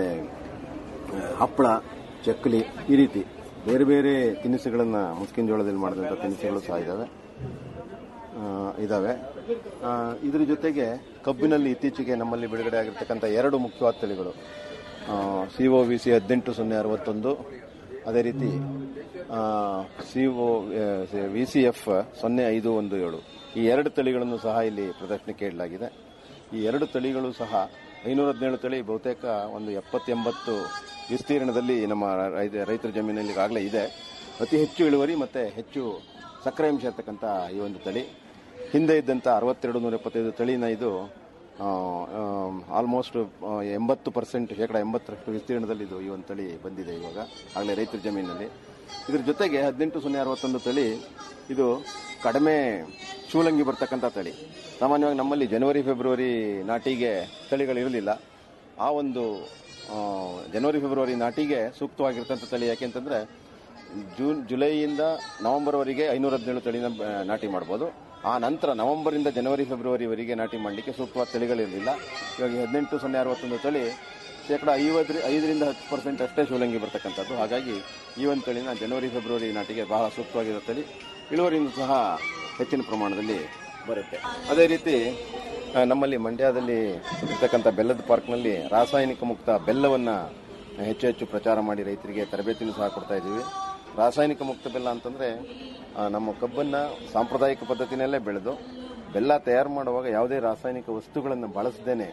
ಹಪ್ಪಳ ಚಕ್ಕಲಿ ಈ ರೀತಿ ಬೇರೆ ಬೇರೆ ತಿನಿಸುಗಳನ್ನು ಮುಸ್ಕಿನ್ ಜೋಳದಲ್ಲಿ ಮಾಡಿದಂಥ ತಿನಿಸುಗಳು ಸಹ ಇದ್ದಾವೆ ಆ, ಇದ್ದಾವೆ ಆ, ಇದ್ರ ಜೊತೆಗೆ ಕಬ್ಬಿನಲ್ಲಿ ಇತ್ತೀಚೆಗೆ ನಮ್ಮಲ್ಲಿ ಬಿಡುಗಡೆ ಆಗಿರ್ತಕ್ಕಂಥ ಎರಡು ಮುಖ್ಯವಾದ ತಳಿಗಳು ಸಿ ಒ ವಿ ಸಿ ಹದಿನೆಂಟು ಸೊನ್ನೆ ಅರವತ್ತೊಂದು ಅದೇ ರೀತಿ C O V C F ಸೊನ್ನೆ ಐದು ಒಂದು ಏಳು ಈ ಎರಡು ತಳಿಗಳನ್ನು ಸಹ ಇಲ್ಲಿ ಪ್ರದರ್ಶನಕ್ಕೆ ಇಡಲಾಗಿದೆ ಈ ಎರಡು ತಳಿಗಳು ಸಹ ಐನೂರ ಹದಿನೇಳು ತಳಿ ಬಹುತೇಕ ಒಂದು ಎಪ್ಪತ್ತೆಂಬತ್ತು ವಿಸ್ತೀರ್ಣದಲ್ಲಿ ನಮ್ಮ ರೈತ- ರೈತರ ಜಮೀನಲ್ಲಿ ಈಗಾಗಲೇ ಇದೆ ಅತಿ ಹೆಚ್ಚು ಇಳುವರಿ ಮತ್ತು ಹೆಚ್ಚು ಸಕ್ಕರೆ ಅಂಶ ಇರ್ತಕ್ಕಂಥ ಈ ಒಂದು ತಳಿ ಹಿಂದೆ ಇದ್ದಂಥ ಅರವತ್ತೆರಡು ನೂರ ಎಪ್ಪತ್ತೈದು ತಳಿನ ಇದು ಆಲ್ಮೋಸ್ಟ್ ಎಂಬತ್ತು ಪರ್ಸೆಂಟ್ ಶೇಕಡ ಎಂಬತ್ತರಷ್ಟು ವಿಸ್ತೀರ್ಣದಲ್ಲಿ ಇದು ಈ ಒಂದು ತಳಿ ಬಂದಿದೆ ಇವಾಗ ಆಗಲೇ ರೈತರ ಜಮೀನಲ್ಲಿ ಇದ್ರ ಜೊತೆಗೆ ಹದಿನೆಂಟು ಸೊನ್ನೆ ಅರವತ್ತೊಂದು ತಳಿ ಇದು ಕಡಿಮೆ ಶೂಲಂಗಿ ಬರ್ತಕ್ಕಂಥ ತಳಿ ಸಾಮಾನ್ಯವಾಗಿ ನಮ್ಮಲ್ಲಿ ಜನವರಿ ಫೆಬ್ರವರಿ ನಾಟಿಗೆ ತಳಿಗಳಿರಲಿಲ್ಲ ಆ ಒಂದು ಆ, ಜನವರಿ ಫೆಬ್ರವರಿ ನಾಟಿಗೆ ಸೂಕ್ತವಾಗಿರ್ತಂಥ ತಳಿ ಯಾಕೆಂತಂದ್ರೆ ಜೂನ್ ಜುಲೈಯಿಂದ ನವೆಂಬರ್ವರೆಗೆ ಐನೂರ ಹದಿನೇಳು ತಳಿನ ಆ, ನಾಟಿ ಮಾಡ್ಬೋದು ಆ ನಂತರ ನವೆಂಬರಿಂದ ಜನವರಿ ಫೆಬ್ರವರಿವರೆಗೆ ನಾಟಿ ಮಾಡಲಿಕ್ಕೆ ಸೂಕ್ತವಾದ ತಳಿಗಳಿರಲಿಲ್ಲ ಇವಾಗ ಈ ಹದಿನೆಂಟು ಸೊನ್ನೆ ಅರವತ್ತೊಂದು ತಳಿ ಶೇಕಡ ಐವತ್ತು ಐದರಿಂದ ಹತ್ತು ಪರ್ಸೆಂಟ್ ಅಷ್ಟೇ ಶೂಲಂಗಿ ಬರ್ತಕ್ಕಂಥದ್ದು ಹಾಗಾಗಿ ಈ ಒಂದು ತಳಿನ ಜನವರಿ ಫೆಬ್ರವರಿ ನಾಟಿಗೆ ಬಹಳ ಸೂಕ್ತವಾಗಿರೋ ತಳಿ ಇಳುವರಿಯಿಂದ ಸಹ ಹೆಚ್ಚಿನ ಪ್ರಮಾಣದಲ್ಲಿ ಬರುತ್ತೆ ಅದೇ ರೀತಿ ಆ, ನಮ್ಮಲ್ಲಿ ಮಂಡ್ಯದಲ್ಲಿ ಇರ್ತಕ್ಕಂಥ ಬೆಲ್ಲದ ಪಾರ್ಕ್ನಲ್ಲಿ ರಾಸಾಯನಿಕ ಮುಕ್ತ ಬೆಲ್ಲವನ್ನು ಹೆಚ್ಚು ಹೆಚ್ಚು ಪ್ರಚಾರ ಮಾಡಿ ರೈತರಿಗೆ ತರಬೇತಿನೂ ಸಹ ಕೊಡ್ತಾ ಇದ್ದೀವಿ ರಾಸಾಯನಿಕ ಮುಕ್ತ ಬೆಲ್ಲ ಅಂತಂದರೆ ನಮ್ಮ ಕಬ್ಬನ್ನು ಸಾಂಪ್ರದಾಯಿಕ ಪದ್ಧತಿನಲ್ಲೇ ಬೆಳೆದು ಬೆಲ್ಲ ತಯಾರು ಮಾಡುವಾಗ ಯಾವುದೇ ರಾಸಾಯನಿಕ ವಸ್ತುಗಳನ್ನು ಬಳಸದೇನೆ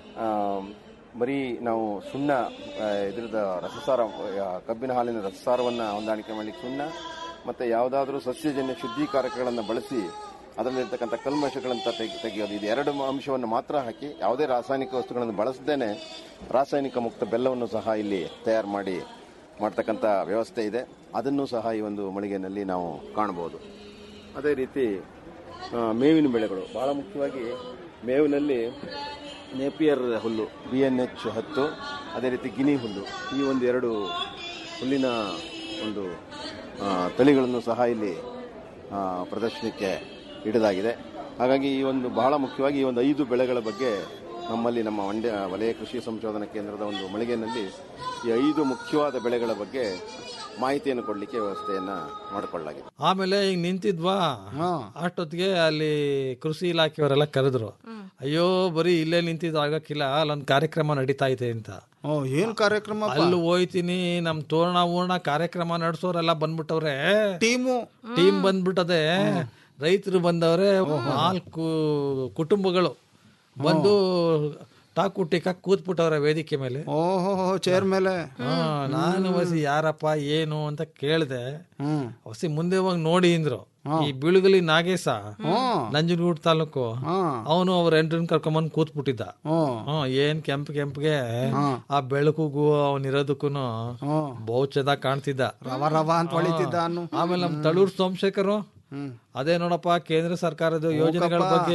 ಬರೀ ನಾವು ಸುಣ್ಣ ಆ, ಇದ್ರದ ರಸಸಾರ ಆ, ಕಬ್ಬಿನ ಹಾಲಿನ ರಸಸಾರವನ್ನು ಹೊಂದಾಣಿಕೆ ಮಾಡಲಿಕ್ಕೆ ಸುಣ್ಣ ಮತ್ತು ಯಾವುದಾದ್ರೂ ಸಸ್ಯಜನ್ಯ ಶುದ್ಧೀಕಾರಕಗಳನ್ನು ಬಳಸಿ ಅದರಲ್ಲಿರ್ತಕ್ಕಂಥ ಕಲ್ಮಶಗಳನ್ನು ತೆಗೆ ತೆಗೆಯೋದು ಇದು ಎರಡು ಅಂಶವನ್ನು ಮಾತ್ರ ಹಾಕಿ ಯಾವುದೇ ರಾಸಾಯನಿಕ ವಸ್ತುಗಳನ್ನು ಬಳಸದೇನೆ ರಾಸಾಯನಿಕ ಮುಕ್ತ ಬೆಲ್ಲವನ್ನು ಸಹ ಇಲ್ಲಿ ತಯಾರು ಮಾಡಿ ಮಾಡ್ತಕ್ಕಂಥ ವ್ಯವಸ್ಥೆ ಇದೆ ಅದನ್ನು ಸಹ ಈ ಒಂದು ಮಳಿಗೆನಲ್ಲಿ ನಾವು ಕಾಣಬಹುದು ಅದೇ ರೀತಿ ಆ, ಮೇವಿನ ಬೆಳೆಗಳು ಬಹಳ ಮುಖ್ಯವಾಗಿ ಮೇವಿನಲ್ಲಿ ನೇಪಿಯರ್ ಹುಲ್ಲು ಬಿ ಎನ್ ಎಚ್ ಹತ್ತು ಅದೇ ರೀತಿ ಗಿನಿ ಹುಲ್ಲು ಈ ಒಂದು ಎರಡು ಹುಲ್ಲಿನ ಒಂದು ಆ, ತಳಿಗಳನ್ನು ಸಹ ಇಲ್ಲಿ ಆ, ಪ್ರದರ್ಶನಕ್ಕೆ ಇಡಲಾಗಿದೆ ಹಾಗಾಗಿ ಈ ಒಂದು ಬಹಳ ಮುಖ್ಯವಾಗಿ ಈ ಒಂದು ಐದು ಬೆಳೆಗಳ ಬಗ್ಗೆ ನಮ್ಮಲ್ಲಿ ನಮ್ಮ ಮಂಡ್ಯ ವಲಯ ಕೃಷಿ ಸಂಶೋಧನಾ ಕೇಂದ್ರದ ಒಂದು ಮಳಿಗೆಯಲ್ಲಿ ಈ ಐದು ಮುಖ್ಯವಾದ ಬೆಳೆಗಳ ಬಗ್ಗೆ ಮಾಹಿತಿಯನ್ನು ಕೊಡಲಿಕ್ಕೆ ವ್ಯವಸ್ಥೆಯನ್ನ ಮಾಡಿಕೊಳ್ಳಲಾಗಿದೆ ಆಮೇಲೆ ಈಗ ನಿಂತಿದ್ವಾ ಅಷ್ಟೊತ್ತಿಗೆ ಅಲ್ಲಿ ಕೃಷಿ ಇಲಾಖೆಯವರೆಲ್ಲ ಕರೆದ್ರು ಅಯ್ಯೋ ಬರೀ ಇಲ್ಲೇ ನಿಂತಿದ್ದು ಆಗಕ್ಕಿಲ್ಲ ಅಲ್ಲೊಂದು ಕಾರ್ಯಕ್ರಮ ನಡೀತಾ ಇದೆ ಅಂತ ಓ ಏನ್ ಕಾರ್ಯಕ್ರಮ ಅಲ್ಲಿ ಹೋಯ್ತೀನಿ ನಮ್ ತೋರಣ ಊರ್ಣ ಕಾರ್ಯಕ್ರಮ ನಡೆಸೋರೆಲ್ಲ ಬಂದ್ಬಿಟ್ಟವ್ರೆ ಟೀಮು ಟೀಮ್ ಬಂದ್ಬಿಟ್ಟದೆ ರೈತರು ಬಂದವ್ರೆ ನಾಲ್ಕು ಕುಟುಂಬಗಳು ಬಂದು ಟಾಕು ಟಿಕ ಕೂತ್ಬಿಟ್ಟವ್ರೆ ವೇದಿಕೆ ಮೇಲೆ ಓಹೋ ಚೇರ್ ಮೇಲೆ ಹಾ, ನಾನು ವಸಿ ಯಾರಪ್ಪ ಏನು ಅಂತ ಕೇಳ್ದೆ ವಸಿ ಮುಂದೆ ಹೋಗಿ ನೋಡಿ ಅಂದ್ರು ಈ ಬಿಳುಗಲಿ ನಾಗೇಶ ನಂಜನಗೂಡು ತಾಲೂಕು ಅವನು ಅವ್ರ ಎಂಟ್ರನ್ ಕರ್ಕೊಂಬಂದ್ ಕೂತ್ಬಿಟ್ಟಿದ್ದ ಹ್ಮ್, ಏನ್ ಕೆಂಪ್ ಕೆಂಪ್ಗೆ ಆ ಬೆಳಕುಗೂ ಅವನಿರೋದಕ್ಕೂ ಬಹು ಚೆನ್ನಾಗ್ ಕಾಣ್ತಿದ್ದ ರವ ರವ ಅಂತ ಹೊಳಿತಿದ್ದ ಅನ್ನು ಆಮೇಲೆ ನಮ್ ತಳೂರ್ ಸೋಮಶೇಖರ್ ಅದೇ ನೋಡಪ್ಪ ಕೇಂದ್ರ ಸರ್ಕಾರದ ಯೋಜನೆಗಳ ಬಗ್ಗೆ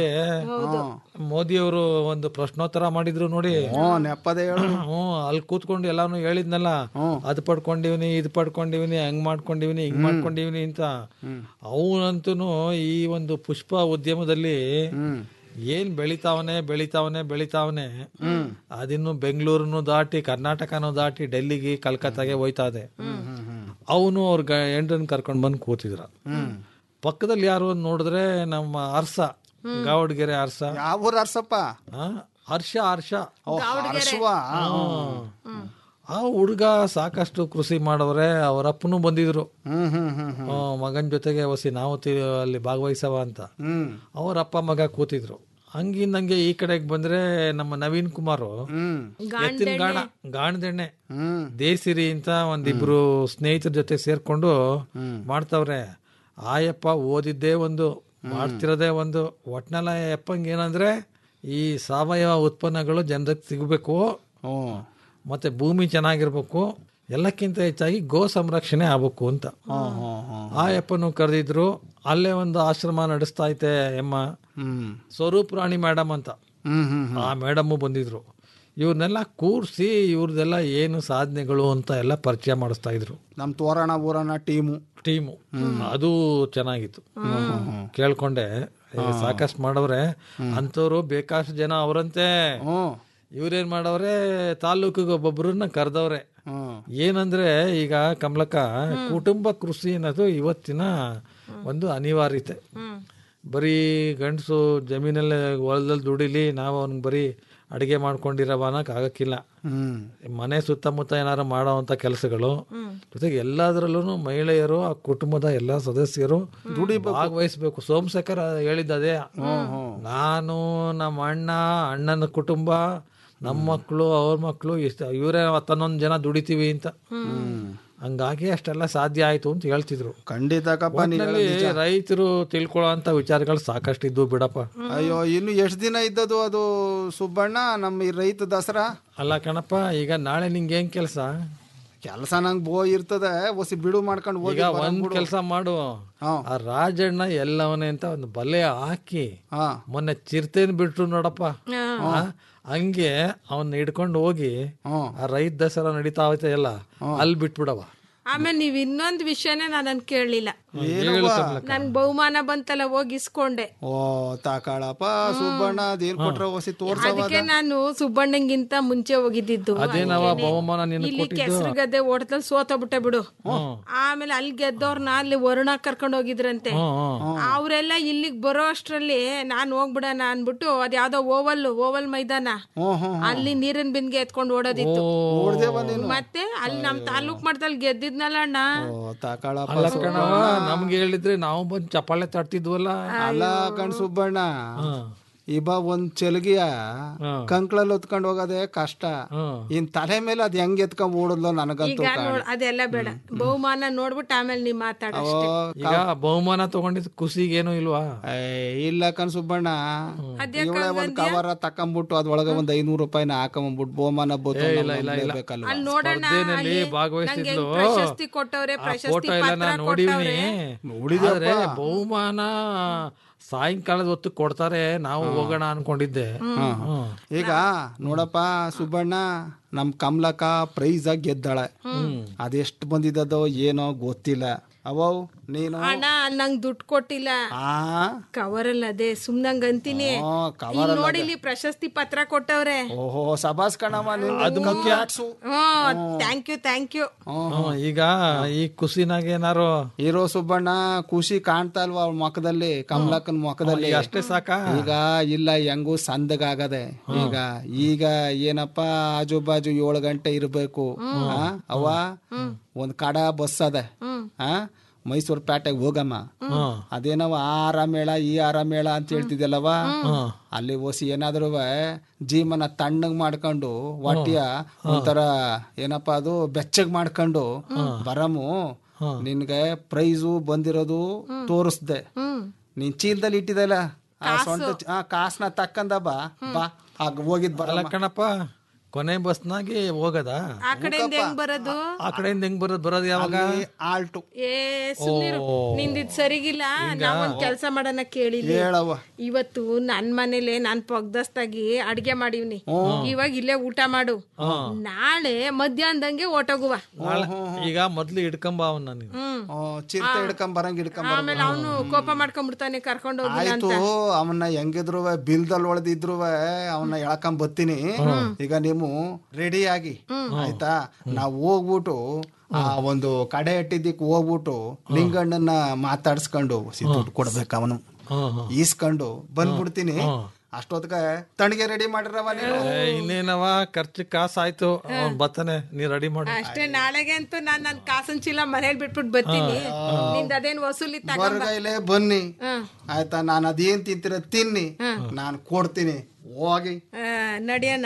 ಮೋದಿ ಅವರು ಒಂದು ಪ್ರಶ್ನೋತ್ತರ ಮಾಡಿದ್ರು ನೋಡಿ ಹ್ಮ್ ನೆಪ್ಪದೆ ಹೇಳು ಹ್ಮ್ ಅಲ್ಲಿ ಕೂತ್ಕೊಂಡು ಎಲ್ಲಾನು ಹೇಳಿದ್ನಲ್ಲ ಅದ್ ಪಡ್ಕೊಂಡಿವ್ನಿ ಇದ್ ಪಡ್ಕೊಂಡಿವ್ನಿ ಹಂಗ್ ಮಾಡ್ಕೊಂಡಿವ್ನಿ ಹಿಂಗ್ ಮಾಡ್ಕೊಂಡಿವ್ನಿ ಅಂತ ಅವನಂತೂ ಈ ಒಂದು ಪುಷ್ಪ ಉದ್ಯಮದಲ್ಲಿ ಏನ್ ಬೆಳಿತಾವನೆ ಬೆಳಿತಾವನೆ ಬೆಳಿತಾವನೆ ಅದಿನ್ನು ಬೆಂಗಳೂರನ್ನು ದಾಟಿ ಕರ್ನಾಟಕನು ದಾಟಿ ಡೆಲ್ಲಿಗೆ ಕಲ್ಕತ್ತಾಗೆ ಹೋಯ್ತಾ ಇದೆ ಅವನು ಅವ್ರ ಎಂಡ್ರನ್ ಕರ್ಕೊಂಡ್ ಬಂದ್ ಕೂತಿದ್ರ ಪಕ್ಕದಲ್ಲಿ ಯಾರು ಅಂತ ನೋಡಿದ್ರೆ ನಮ್ಮ ಅರ್ಸ ಗಾವಡ್ಗೆರೆ ಅರ್ಸ ಯಾವ ಊರ್ ಅರ್ಸಪ್ಪ ಆ, ಹರ್ಷ ಹರ್ಷ ಓ, ಹರ್ಷವಾ? ಹ್ಮ್. ಆ ಹುಡುಗ ಸಾಕಷ್ಟು ಕೃಷಿ ಮಾಡವ್ರೆ ಅವ್ರ ಅಪ್ಪನು ಬಂದಿದ್ರು ಹ್ಮ್ ಹ್ಮ್ ಹ್ಮ್ ಹ್ಮ್ ಆ, ಮಗನ್ ಜೊತೆಗೆ ವಸಿ ನಾವು ತಿ- ಅಲ್ಲಿ ಭಾಗವಹಿಸವ ಅಂತ ಹ್ಮ್ ಅವ್ರ ಅಪ್ಪ ಮಗ ಕೂತಿದ್ರು ಹಂಗಿಂದಂಗೆ ಈ ಕಡೆಗೆ ಬಂದ್ರೆ ನಮ್ಮ ನವೀನ್ ಕುಮಾರ್ ಎತ್ತಿನ ಗಾಣ ಗಾಣದೆಣ್ಣೆ ದೇಸಿರಿ ಅಂತ ಒಂದಿಬ್ರು ಸ್ನೇಹಿತರ ಜೊತೆ ಸೇರ್ಕೊಂಡು ಮಾಡ್ತಾವ್ರೆ ಆಯಪ್ಪ ಓದಿದ್ದೇ ಒಂದು ಮಾಡ್ತಿರೋದೇ ಒಂದು ಒಟ್ನೆಲ್ಲ ಯಪ್ಪಂಗೆ ಏನಂದ್ರೆ ಈ ಸಾವಯವ ಉತ್ಪನ್ನಗಳು ಜನರಿಗೆ ಸಿಗಬೇಕು ಮತ್ತೆ ಭೂಮಿ ಚೆನ್ನಾಗಿರ್ಬೇಕು ಎಲ್ಲಕ್ಕಿಂತ ಹೆಚ್ಚಾಗಿ ಗೋ ಸಂರಕ್ಷಣೆ ಆಗ್ಬೇಕು ಅಂತ ಆ ಯಪ್ಪನು ಕರೆದಿದ್ರು ಅಲ್ಲೇ ಒಂದು ಆಶ್ರಮ ನಡೆಸ್ತಾ ಐತೆ ಎಮ್ಮ ಸ್ವರೂಪ್ ರಾಣಿ ಮೇಡಮ್ ಅಂತ ಆ ಮೇಡಮ್ ಬಂದಿದ್ರು ಇವ್ರನ್ನೆಲ್ಲ ಕೂರ್ಸಿ ಇವ್ರದೆಲ್ಲ ಏನು ಸಾಧನೆಗಳು ಅಂತ ಎಲ್ಲ ಪರಿಚಯ ಮಾಡಿಸ್ತಾ ಇದ್ರು ನಮ್ ತೋರಣ ಊರಣ ಟೀಮು ಟೀಮು ಅದು ಚೆನ್ನಾಗಿತ್ತು ಕೇಳ್ಕೊಂಡೆ ಏ, ಸಾಕಷ್ಟು ಮಾಡವ್ರೆ ಅಂತವ್ರು ಬೇಕಾಷ್ಟು ಜನ ಅವರಂತೆ ಇವ್ರೇನ್ ಮಾಡವ್ರೆ ತಾಲೂಕಿಗೆ ಒಬ್ಬೊಬ್ರನ್ನ ಕರೆದವ್ರೆ ಏನಂದ್ರೆ ಈಗ ಕಮಲಕ್ಕ ಕುಟುಂಬ ಕೃಷಿ ಅನ್ನೋದು ಇವತ್ತಿನ ಒಂದು ಅನಿವಾರ್ಯತೆ ಬರೀ ಗಂಡಸು ಜಮೀನಲ್ಲಿ ಹೊಲದಲ್ಲಿ ದುಡಿಲಿ ನಾವು ಅವ್ನಿಗೆ ಬರೀ ಅಡಿಗೆ ಮಾಡ್ಕೊಂಡಿರವ ಅನ್ನಕ್ ಆಗಕ್ಕಿಲ್ಲ ಮನೆ ಸುತ್ತಮುತ್ತ ಏನಾರು ಮಾಡೋವಂಥ ಕೆಲಸಗಳು ಜೊತೆಗೆ ಎಲ್ಲದರಲ್ಲೂ ಮಹಿಳೆಯರು ಆ ಕುಟುಂಬದ ಎಲ್ಲ ಸದಸ್ಯರು ಭಾಗವಹಿಸ್ಬೇಕು ಸೋಮಶೇಖರ್ ಹೇಳಿದ್ದ ಅದೇ ನಾನು ನಮ್ಮ ಅಣ್ಣ ಅಣ್ಣನ ಕುಟುಂಬ ನಮ್ಮ ಮಕ್ಕಳು ಅವ್ರ ಮಕ್ಕಳು ಇಷ್ಟ ಇವರೇ ಹತ್ತನ್ನೊಂದು ಜನ ದುಡಿತೀವಿ ಅಂತ ಹಂಗಾಗಿ ಅಷ್ಟೆಲ್ಲ ಸಾಧ್ಯ ಆಯ್ತು ಅಂತ ಹೇಳ್ತಿದ್ರು ಖಂಡಿತಕ್ಕಪ್ಪ ನೀ ಒಟ್ನಲ್ಲಿ ಹೇಳೋದ್ ನಿಜ. ರೈತರು ತಿಳ್ಕೊಳ್ಳೋ ಅಂತ ವಿಚಾರಗಳು ಸಾಕಷ್ಟು ಇದ್ವು ಬಿಡಪ್ಪ ಅಯ್ಯೋ ಇನ್ನು ಎಷ್ಟ್ ದಿನ ಇದ್ದದು ಅದು ಸುಬ್ಬಣ್ಣ ನಮ್ಮ ಈ ರೈತ ದಸರಾ ಅಲ್ಲ ಕಣಪ್ಪ ಈಗ ನಾಳೆ ನಿಂಗೆ ಏನ್ ಕೆಲಸ ಕೆಲಸ ನಂಗ್ ಬೋ ಇರ್ತದೆ ಒಸಿ ಬಿಡು ಮಾಡ್ಕೊಂಡು ಹೋಗಿ ಈಗ ಬರೋಣ ಒಂದ್ ಬಿಡು. ಕೆಲಸ ಮಾಡು ಆ ರಾಜಣ್ಣ ಎಲ್ಲವನೇ ಅಂತ ಒಂದು ಬಲೆ ಹಾಕಿ ಮೊನ್ನೆ ಚಿರತೆನ್ ಬಿಟ್ರು ನೋಡಪ್ಪ ಆ, ಹಂಗೆ ಅವನ್ನ ಹಿಡ್ಕೊಂಡು ಹೋಗಿ ಆ ರೈತ ದಸರಾ ನಡೀತಾ ಐತೆ ಎಲ್ಲ ಅಲ್ಲಿ ಬಿಟ್ಬಿಡವ ಆಮೇಲೆ ನೀವ್ ಇನ್ನೊಂದ್ ವಿಷಯನೇ ನಾನು ಕೇಳಲಿಲ್ಲ ಹೇಳು ಕಮಲಕ್ಕ. ನನ್ಗೆ ಬಹುಮಾನ ಬಂತಲ್ಲ ಹೋಗಿ ಇಸ್ಕೊಂಡೆ ಓ ತಾಕಾಳಪ್ಪ ಸುಬ್ಬಣ್ಣ ಅದೇನ್ ಕೊಟ್ರ ಒಸಿ ತೋರ್ಸವ ಅದಕ್ಕೆ ನಾನು ಸುಬ್ಬಣ್ಣಂಗಿಂತ ಮುಂಚೆ ಹೋಗಿದ್ದಿದ್ದು ಅದೇನವ ಬಹುಮಾನ ನಿನಗೆ ಇಲ್ಲಿ ಕೊಟ್ಟಿದ್ದು ಕೆಸರು ಗದ್ದೆ ಓಟದಲ್ಲಿ ಸೋತೋಗ್ಬಿಟ್ಟೆ ಬಿಡು ಆಮೇಲೆ ಅಲ್ಲಿ ಗೆದ್ದವ್ರನ್ನ ಅಲ್ಲಿ ವರುಣ ಕರ್ಕೊಂಡು ಹೋಗಿದ್ರಂತೆ ಅವರೆಲ್ಲ ಇಲ್ಲಿಗ್ ಬರೋ ಅಷ್ಟ್ರಲ್ಲಿ ನಾನ್ ಹೋಗ್ಬಿಡಣ ಅನ್ಬಿಟ್ಟು ಅದ್ ಯಾವ್ದೋ ಓವಲ್ ಓವಲ್ ಮೈದಾನ ಅಲ್ಲಿ ನೀರಿನ ಬಿಂದಿಗೆ ಎತ್ಕೊಂಡು ಓಡೋದಿತ್ತು ಮತ್ತೆ ಅಲ್ಲಿ ನಮ್ ತಾಲೂಕ್ ಮಟ್ಟದಲ್ಲಿ ಗೆದ್ದಿದ್ನಲ್ಲ ಅಣ್ಣ ತಾಕಾಳಪ್ಪ ಅಲ್ಲ ಕಣವ ನಮ್ಗೆ ಹೇಳಿದ್ರೆ ನಾವು ಬಂದು ಚಪ್ಪಾಳೆ ತಟ್ತಿದ್ವಲ್ಲ ಅಲ್ಲ ಕಣ್ ಸುಬ್ಬಣ್ಣ ಇಬ ಒಂದ್ ಚೆಲ್ಗಿಯ ಕಂಕ್ಳಲ್ಲಿ ಹೊತ್ಕೊಂಡ್ ಹೋಗೋದೇ ಕಷ್ಟ ಇನ್ ತಲೆ ಮೇಲೆ ಅದ್ ಹೆಂಗ್ ಎತ್ಕೊಂಡ್ ಓಡದ್ಲೋ ನನಗಂತೂ ಈಗ ನೋಡ್ ಅದೆಲ್ಲ ಬೇಡ ಬಹುಮಾನ ನೋಡ್ಬಿಟ್ಟು ಆಮೇಲೆ ನೀ ಮಾತಾಡ ಈಗ ಬಹುಮಾನ ತಗೊಂಡಿದ್ ಖುಷಿಗೇನು ಇಲ್ವಾ ಇಲ್ಲ ಕಣ್ ಸುಬ್ಬಣ್ಣ ಇವಳೆ ಒಂದ್ ಕವರ ತಕೊಂಬಿಟ್ಟು ಅದ್ರೊಳಗೆ ಒಂದ್ ಐನೂರು ರೂಪಾಯಿನ ಹಾಕೊಂಬಿಟ್ಟು ಬಹುಮಾನ ಬೋತು ಏ, ಇಲ್ಲ, ಇಲ್ಲ, ಇಲ್ಲ. ಬೇಕಲ್ವಾ ಅಲ್ಲಿ ನೋಡೋಣ ಸ್ಪರ್ಧೆನಲ್ಲಿ ಅಲ್ಲಿ ಭಾಗವಹಿಸ್ತಿದ್ಲು ನಂಗೆ ಪ್ರಶಸ್ತಿ ಕೊಟ್ಟವ್ರೆ ಆ ಪ್ರಶಸ್ತಿ ಫೋಟೋ ಎಲ್ಲ ಪತ್ರ ನಾನು ನೋಡಿವ್ನಿ ಕೊಟ್ಟವ್ರೆ ಆದ್ರೆ ಬಹುಮಾನ ಸಾಯಂಕಾಲದ ಹೊತ್ತು ಕೊಡ್ತಾರೆ ನಾವು ಹೋಗೋಣ ಅನ್ಕೊಂಡಿದ್ದೆ ಹ್ಮ್. ಈಗ ನೋಡಪ್ಪ ಸುಬ್ಬಣ್ಣ ನಮ್ ಕಮಲಕ್ಕ ಪ್ರೈಸ್ ಆಗಿ ಗೆದ್ದಾಳೆ ಅದೆಷ್ಟು ಬಂದಿದ್ದದೋ ಏನೋ ಗೊತ್ತಿಲ್ಲ ಅವವ್ ನೀನು ಅಣ್ಣ ನಂಗ್ ದುಡ್ಡು ಕೊಟ್ಟಿಲ್ಲ ಆ ಕವರ್ ಅಲ್ಲ ಅದೇ ಸುಮ್ನಂಗ್ ಅಂತೀನಿ ಆ, cover ಇಲ್ಲಿ ಅಲ್ಲ ನೋಡಿ ಅದೇ. ಇಲ್ಲಿ ಪ್ರಶಸ್ತಿ ಪತ್ರ ಕೊಟ್ಟವ್ರೆ ಓಹೋ ಸಬಾಸ್ ಕಣವ ಅದು ಮುಖ್ಯ. Hmm thank you thank you hmm, ಈಗ ಈ ಖುಷಿನಾಗ ಏನಾರು ಹೀರೋ ಸುಬ್ಬಣ್ಣ ಖುಷಿ ಕಾಣ್ತಾ ಇಲ್ವಾ ಅವ್ಳ ಮುಖದಲ್ಲಿ ಕಮಲಕ್ಕನ ಮುಖದಲ್ಲಿ ಈಗ ಅಷ್ಟೇ ಸಾಕಾ? ಈಗ ಇಲ್ಲ ಹೆಂಗೂ ಸಂದಗಾಗದೆ ಈಗ ಈಗ ಏನಪ್ಪ ಆಜು ಬಾಜು ಏಳು ಗಂಟೆ ಇರ್ಬೇಕು ಆ, ಅವ್ವ ಒಂದ್ ಕಡ ಬಸ್ ಅದ ಆ ಮೈಸೂರು ಪೇಟೆಗೆ ಹೋಗಮ್ಮ ಅದೇನವ ಆ ಆರ ಮೇಳ ಈ ಆರ ಮೇಳ ಅಂತ ಹೇಳ್ತಿದ್ಯಲ್ಲವ ಅಲ್ಲಿ ಓಸಿ ಏನಾದ್ರು ಜೀವನ ತಣ್ಣಗ್ ಮಾಡ್ಕೊಂಡು ಹೊಟ್ಟಿಯ ಒಂಥರ ಏನಪ್ಪಾ ಅದು ಬೆಚ್ಚಗ್ ಮಾಡ್ಕೊಂಡು ಬರಮು ನಿನ್ಗೆ ಪ್ರೈಸು ಬಂದಿರೋದು ತೋರಿಸ್ದೆ ನೀನ್ ಚೀಲದಲ್ಲಿ ಇಟ್ಟಿದಲ್ಲ ಆ ಸೊಂಟ ಆ ಕಾಸ್ನ ತಕ್ಕಂದ ಬಾ ಬಾ ಆಗ ಹೋಗಿದ್ ಅಲ್ಲ ಬರಲ್ಲ ಕಣಪ್ಪ ಕೊನೆ ಬಸ್ನಾಗೆ ಹೋಗದ ಆ ಕಡೆಯಿಂದ ಹೆಂಗ್ ಬರೋದು ಆ ಕಡೆಯಿಂದ ಹೆಂಗ್ ಬರೋದು ಬರೋದು ಯಾವಾಗ ಆಲ್ಟು ಏ ಸುಮ್ನಿರು ಓ. ನಿಂದಿದ್ ಸರಿಗಿಲ್ಲ ನಾವೊಂದ್ ಕೆಲ್ಸ ಮಾಡೋಣ ಕೇಳಿಲಿ ಹೇಳವ್ವ. ಇವತ್ತು ನನ್ ಮನೇಲೆ ನಾನ್ ಪೊಗ್ದಸ್ತಾಗಿ ಅಡ್ಗೆ ಮಾಡಿವ್ನಿ ಇವಾಗ ಇಲ್ಲೇ ಊಟ ಮಾಡು ನಾಳೆ ಮಧ್ಯಾಹ್ನದಂಗೆ ಓಟೋಗುವ ನಾಳೆ- ಈಗ ಮೊದ್ಲು ಹಿಡ್ಕೊಂಬ ಅವನ್ನ ನೀನು ಹ್ಮ್ ಚಿರತೆ ಹಿಡ್ಕೊಂಡ್ ಬರಂಗ್ ಹಿಡ್ಕೊಂಡ್ ಆಮೇಲೆ ಅವನು ಕೋಪ ಮಾಡ್ಕೊಂಡ್ಬಿಡ್ತಾನೆ ಕರ್ಕೊಂಡು ಹೋಗಿಲ್ಲ ಆಯ್ತು ಅಂತ ಅವನ್ನ ಹೆಂಗಿದ್ರು ಬಿಲ್ದಲ್ಲಿ ಒಳದಿದ್ರು ಅವನ್ನ ಎಳ್ಕೊಂಡ್ ಬರ್ತೀನಿ ಈಗ ನೀವು ರೆಡಿ ಆಗಿ ಆಯ್ತಾ ನಾವ್ ಹೋಗ್ಬಿಟ್ಟು ಆ ಒಂದು ಕಡೆ ಇಟ್ಟಿದ್ದಕ್ಕೆ ಹೋಗ್ಬಿಟ್ಟು ಲಿಂಗಣ್ಣನ ಮಾತಾಡ್ಸ್ಕೊಂಡು ಸಿ ದುಡ್ಡು ಕೊಡ್ಬೇಕು ಅವನು ಈಸ್ಕೊಂಡು ಬಂದ್ಬಿಡ್ತೀನಿ ಅಷ್ಟೊತ್ತಿಗೆ ತಣ್ಣಗೆ ರೆಡಿ ಮಾಡಿರವ ನೀನು ಏ, ಇನ್ನೇನವ ಖರ್ಚು ಕಾಸು ಆಯ್ತು ಅವ್ನ್ ಬರ್ತಾನೆ ನೀ ರೆಡಿ ಮಾಡು ಅಷ್ಟೇ ನಾಳೆಗೆ ಅಂತೂ ನಾನ್ ನನ್ ಕಾಸನ್ ಚೀಲ ಮನೇಲಿ ಬಿಟ್ಬಿಟ್ಟು ಬರ್ತೀನಿ ನಿಂದ ಅದೇನ್ ವಸೂಲಿ ತಗೊಂಬ ಹೊರಗೈಲೆ ಬನ್ನಿ ಆಯ್ತಾ ನಾನು ಅದೇನ್ ತಿಂತೀರ ತಿನ್ನಿ ನಾನು ಕೊಡ್ತೀನಿ ಹೋಗಿ ಆ, ನಡಿಯಣ್ಣ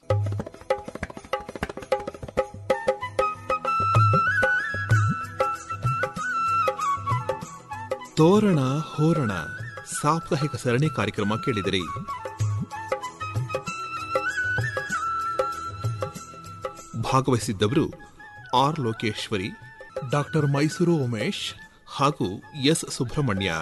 ತೋರಣ ಹೋರಣ ಸಾಪ್ತಾಹಿಕ ಸರಣಿ ಕಾರ್ಯಕ್ರಮ ಕೇಳಿದಿರಿ ಭಾಗವಹಿಸಿದ್ದವರು ಆರ್ ಲೋಕೇಶ್ವರಿ ಡಾಕ್ಟರ್ ಮೈಸೂರು ಉಮೇಶ್ ಹಾಗೂ ಎಸ್ ಸುಬ್ರಹ್ಮಣ್ಯ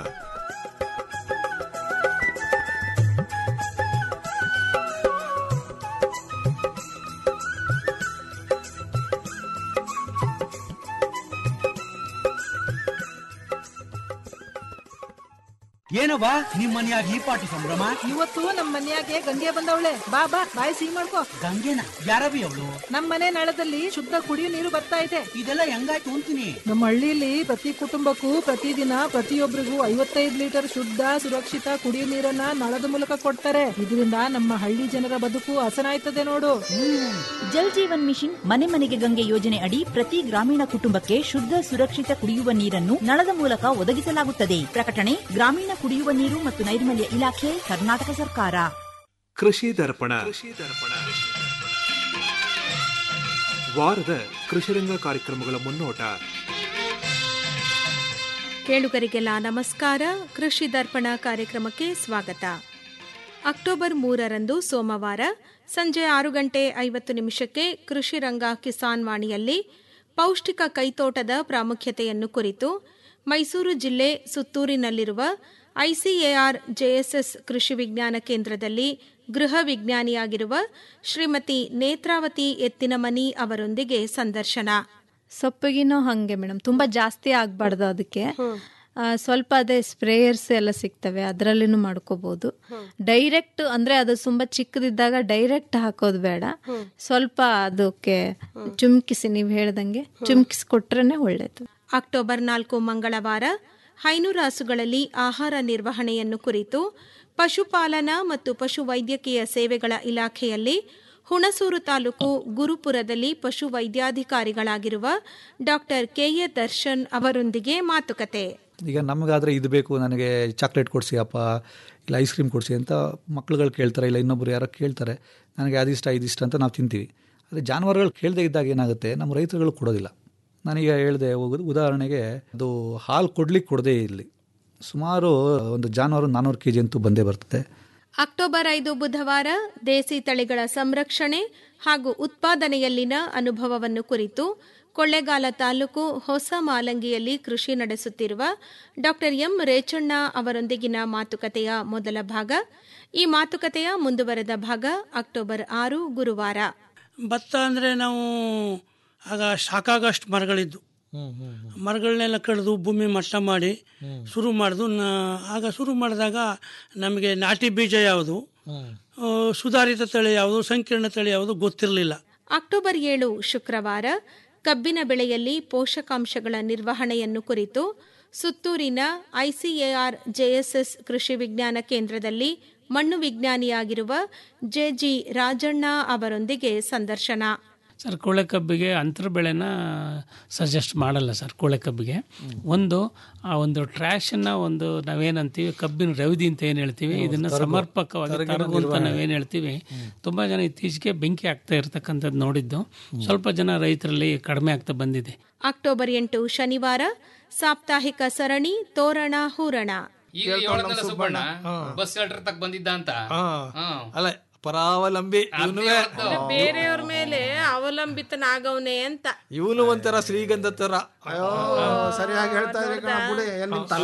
ಏನವ್ವ ನಿಮ್ ಮನ್ಯಾಗ ಈ ಪಾಟಿ ಸಂಭ್ರಮ ಇವತ್ತು ನಮ್ ಮನ್ಯಾಗೆ ಗಂಗೆ ಬಂದವಳೆ ಬಾ ಬಾ ಬಾಯಿ ಸಿಹಿ ಮಾಡ್ಕೋ ಗಂಗೆನ ಯಾರವಿ ಅವಳು ನಮ್ ಮನೆ ನಳದಲ್ಲಿ ಶುದ್ಧ ಕುಡಿಯೋ ನೀರು ಬರ್ತಾ ಇದೆ ಇದೆಲ್ಲ ಹೆಂಗಾಯ್ತು ಅಂತೀನಿ ನಮ್ಮ ಹಳ್ಳಿಲಿ ಪ್ರತಿ ಕುಟುಂಬಕ್ಕೂ ಪ್ರತಿದಿನ ಪ್ರತಿಯೊಬ್ಬರಿಗೂ ಐವತ್ತೈದು ಲೀಟರ್ ಶುದ್ಧ ಸುರಕ್ಷಿತ ಕುಡಿಯೋ ನೀರನ್ನ ನಳದ ಮೂಲಕ ಕೊಡ್ತಾರೆ ಇದರಿಂದ ನಮ್ಮ ಹಳ್ಳಿ ಜನರ ಬದುಕು ಹಸನಾಯ್ತದೆ ನೋಡು ಜಲ್ ಜೀವನ್ ಮಿಷನ್ ಮನೆ ಮನೆಗೆ ಗಂಗೆ ಯೋಜನೆ ಅಡಿ ಪ್ರತಿ ಗ್ರಾಮೀಣ ಕುಟುಂಬಕ್ಕೆ ಶುದ್ಧ ಸುರಕ್ಷಿತ ಕುಡಿಯುವ ನೀರನ್ನು ನಳದ ಮೂಲಕ ಒದಗಿಸಲಾಗುತ್ತದೆ ಪ್ರಕಟಣೆ ಗ್ರಾಮೀಣ ಕುಡಿಯುವ ನೀರು ಮತ್ತು ನೈರ್ಮಲ್ಯ ಇಲಾಖೆ ಕರ್ನಾಟಕ ಸರ್ಕಾರ ಕೃಷಿ ದರ್ಪಣ ವಾರದ ಕೃಷಿರಂಗ ಕಾರ್ಯಕ್ರಮಗಳ ಮುನ್ನೋಟ ಕೇಳುಗರಿಗೆಲ್ಲ ನಮಸ್ಕಾರ ಕೃಷಿ ದರ್ಪಣ ಕಾರ್ಯಕ್ರಮಕ್ಕೆ ಸ್ವಾಗತ ಅಕ್ಟೋಬರ್ ಮೂರರಂದು ಸೋಮವಾರ ಸಂಜೆ ಆರು ಗಂಟೆ ಐವತ್ತು ನಿಮಿಷಕ್ಕೆ ಕೃಷಿ ರಂಗ ಕಿಸಾನ್ ವಾಣಿಯಲ್ಲಿ ಪೌಷ್ಟಿಕ ಕೈತೋಟದ ಪ್ರಾಮುಖ್ಯತೆಯನ್ನು ಕುರಿತು ಮೈಸೂರು ಜಿಲ್ಲೆ ಸುತ್ತೂರಿನಲ್ಲಿರುವ ಐಸಿಎಆರ್ ಜೆಎಸ್ಎಸ್ ಕೃಷಿ ವಿಜ್ಞಾನ ಕೇಂದ್ರದಲ್ಲಿ ಗೃಹ ವಿಜ್ಞಾನಿಯಾಗಿರುವ ಶ್ರೀಮತಿ ನೇತ್ರಾವತಿ ಎತ್ತಿನಮನಿ ಅವರೊಂದಿಗೆ ಸಂದರ್ಶನ ಸೊಪ್ಪಿಗಿನೂ ಹಾಗೆ ಮೇಡಮ್ ತುಂಬ ಜಾಸ್ತಿ ಆಗಬಾರ್ದು ಅದಕ್ಕೆ ಆ, ಸ್ವಲ್ಪ ಅದೇ ಸ್ಪ್ರೇಯರ್ಸ್ ಎಲ್ಲ ಸಿಗ್ತವೆ ಅದರಲ್ಲಿನೂ ಮಾಡ್ಕೋಬಹುದು ಡೈರೆಕ್ಟ್ ಅಂದ್ರೆ ಅದು ತುಂಬಾ ಚಿಕ್ಕದಿದ್ದಾಗ ಡೈರೆಕ್ಟ್ ಹಾಕೋದು ಬೇಡ ಸ್ವಲ್ಪ ಅದಕ್ಕೆ ಚುಮ್ಕಿಸಿ ನೀವು ಹೇಳ್ದಂಗೆ ಚುಮ್ಕಿಸಿ ಕೊಟ್ರೇನೆ ಒಳ್ಳೇದು ಅಕ್ಟೋಬರ್ ನಾಲ್ಕು ಮಂಗಳವಾರ ಹೈನೂರು ಹಸುಗಳಲ್ಲಿ ಆಹಾರ ನಿರ್ವಹಣೆಯನ್ನು ಕುರಿತು ಪಶುಪಾಲನಾ ಮತ್ತು ಪಶು ವೈದ್ಯಕೀಯ ಸೇವೆಗಳ ಇಲಾಖೆಯಲ್ಲಿ ಹುಣಸೂರು ತಾಲೂಕು ಗುರುಪುರದಲ್ಲಿ ಪಶು ವೈದ್ಯಾಧಿಕಾರಿಗಳಾಗಿರುವ ಡಾಕ್ಟರ್ ಕೆಎ ದರ್ಶನ್ ಅವರೊಂದಿಗೆ ಮಾತುಕತೆ ಈಗ ನಮಗಾದರೆ ಇದು ಬೇಕು ನನಗೆ ಚಾಕ್ಲೇಟ್ ಕೊಡಿಸಿ ಅಪ್ಪ ಇಲ್ಲ ಐಸ್ ಕ್ರೀಮ್ ಕೊಡಿಸಿ ಅಂತ ಮಕ್ಳುಗಳು ಕೇಳ್ತಾರೆ ಇಲ್ಲ ಇನ್ನೊಬ್ರು ಯಾರೋ ಕೇಳ್ತಾರೆ ನನಗೆ ಅದಿಷ್ಟ ಇದಿಷ್ಟ ಅಂತ ನಾವು ತಿಂತೀವಿ ಆದರೆ ಜಾನುವಾರುಗಳು ಕೇಳದೇ ಇದ್ದಾಗ ಏನಾಗುತ್ತೆ ನಮ್ಮ ರೈತರುಗಳು ಕೊಡೋದಿಲ್ಲ ನಾನೀಗ ಹೇಳಿದೆ ಉದಾಹರಣೆಗೆ ಅದು ಹಾಲು ಕೊಡ್ಲಿಕ್ಕೆ ಕೊಡದೇ ಇಲ್ಲಿ ಸುಮಾರು ಒಂದು ಜಾನುವಾರು ನಾನ್ನೂರು ಕೆ ಜಿ ಅಂತೂ ಬಂದೇ ಬರ್ತದೆ ಅಕ್ಟೋಬರ್ ಐದು ಬುಧವಾರ ದೇಸಿ ತಳಿಗಳ ಸಂರಕ್ಷಣೆ ಹಾಗೂ ಉತ್ಪಾದನೆಯಲ್ಲಿನ ಅನುಭವವನ್ನು ಕುರಿತು ಕೊಳ್ಳೇಗಾಲ ತಾಲೂಕು ಹೊಸ ಮಾಲಂಗಿಯಲ್ಲಿ ಕೃಷಿ ನಡೆಸುತ್ತಿರುವ ಡಾಕ್ಟರ್ ಎಂ ರೇಚಣ್ಣ ಅವರೊಂದಿಗಿನ ಮಾತುಕತೆಯ ಮೊದಲ ಭಾಗ ಈ ಮಾತುಕತೆಯ ಮುಂದುವರೆದ ಭಾಗ ಅಕ್ಟೋಬರ್ ಆರು ಗುರುವಾರ ಭತ್ತ ಅಂದರೆ ನಾವು ಆಗ ಸಾಕಾಗಷ್ಟು ಮರಗಳಿದ್ದು ಮರಗಳನ್ನೆಲ್ಲ ಕಡಿದು ಭೂಮಿ ಮಟ್ಟ ಮಾಡಿ ಶುರು ಮಾಡಿದು ಆಗ ಶುರು ಮಾಡಿದಾಗ ನಮಗೆ ನಾಟಿ ಬೀಜ ಯಾವುದು ಆ, ಸುಧಾರಿತ ತಳಿ ಯಾವುದು ಸಂಕೀರ್ಣ ತಳಿ ಯಾವುದು ಗೊತ್ತಿರಲಿಲ್ಲ ಅಕ್ಟೋಬರ್ ಏಳು ಶುಕ್ರವಾರ ಕಬ್ಬಿನ ಬೆಳೆಯಲ್ಲಿ ಪೋಷಕಾಂಶಗಳ ನಿರ್ವಹಣೆಯನ್ನು ಕುರಿತು ಸುತ್ತೂರಿನ ಐಸಿಎಆರ್ ಜೆಎಸ್ಎಸ್ ಕೃಷಿ ವಿಜ್ಞಾನ ಕೇಂದ್ರದಲ್ಲಿ ಮಣ್ಣು ವಿಜ್ಞಾನಿಯಾಗಿರುವ ಜೆಜಿ ರಾಜಣ್ಣ ಅವರೊಂದಿಗೆ ಸಂದರ್ಶನ ಸರ್ ಕೋಳೆ ಕಬ್ಬಿಗೆ ಅಂತರ ಬೆಳೆನ ಸಜೆಸ್ಟ್ ಮಾಡಲ್ಲ ಸರ್ ಕೋಳೆ ಕಬ್ಬಿಗೆ ಒಂದು ಆ ಒಂದು ಟ್ರ್ಯಾಶನ್ನ ಒಂದು ನಾವೇನಂತೀವಿ ಕಬ್ಬಿನ ರವದಿ ಅಂತ ಏನು ಹೇಳ್ತೀವಿ ಇದನ್ನ ತರಗು. ಸಮರ್ಪಕವಾಗಿ ತರಗಿನ ತರಗು ಅಂತ ನಿರ್ವಹಣೆ. ನಾವೇನು ಹೇಳ್ತೀವಿ ತುಂಬ ಜನ ಇತ್ತೀಚೆಗೆ ಬೆಂಕಿ ಆಗ್ತಾ ಇರ್ತಕ್ಕಂಥದ್ದು ನೋಡಿದ್ದು ಸ್ವಲ್ಪ ಜನ ರೈತರಲ್ಲಿ ಕಡಿಮೆ ಆಗ್ತಾ ಬಂದಿದೆ ಅಕ್ಟೋಬರ್ ಎಂಟು ಶನಿವಾರ ಸಾಪ್ತಾಹಿಕ ಸರಣಿ ತೋರಣ ಹೂರಣ ಈಗ ಹೇಳದ್ನಲ್ಲ ಸುಬ್ಬಣ್ಣ ಬಸ್ ಶೆಲ್ಟರ್ ತಕ್ ಬಂದಿದ್ದ ಅಂತ ಹ್ಮ್. ಅಲ್ಲ ಪರಾವಲಂಬಿ ಇವನುವೆ ಬೇರೆಯವ್ರ ಮೇಲೆ ಅವಲಂಬಿತನಾಗವನೆ ಅಂತ ಇವನು ಒಂಥರ ಶ್ರೀಗಂಧ ತರ ಅಯ್ಯೋ ಸರಿಯಾಗಿ ಹೇಳ್ತಾ ಇದ್ರಿ ಕಣ ಬಿಡಿ ಏನ್ ನಿಮ್ ತಲೆ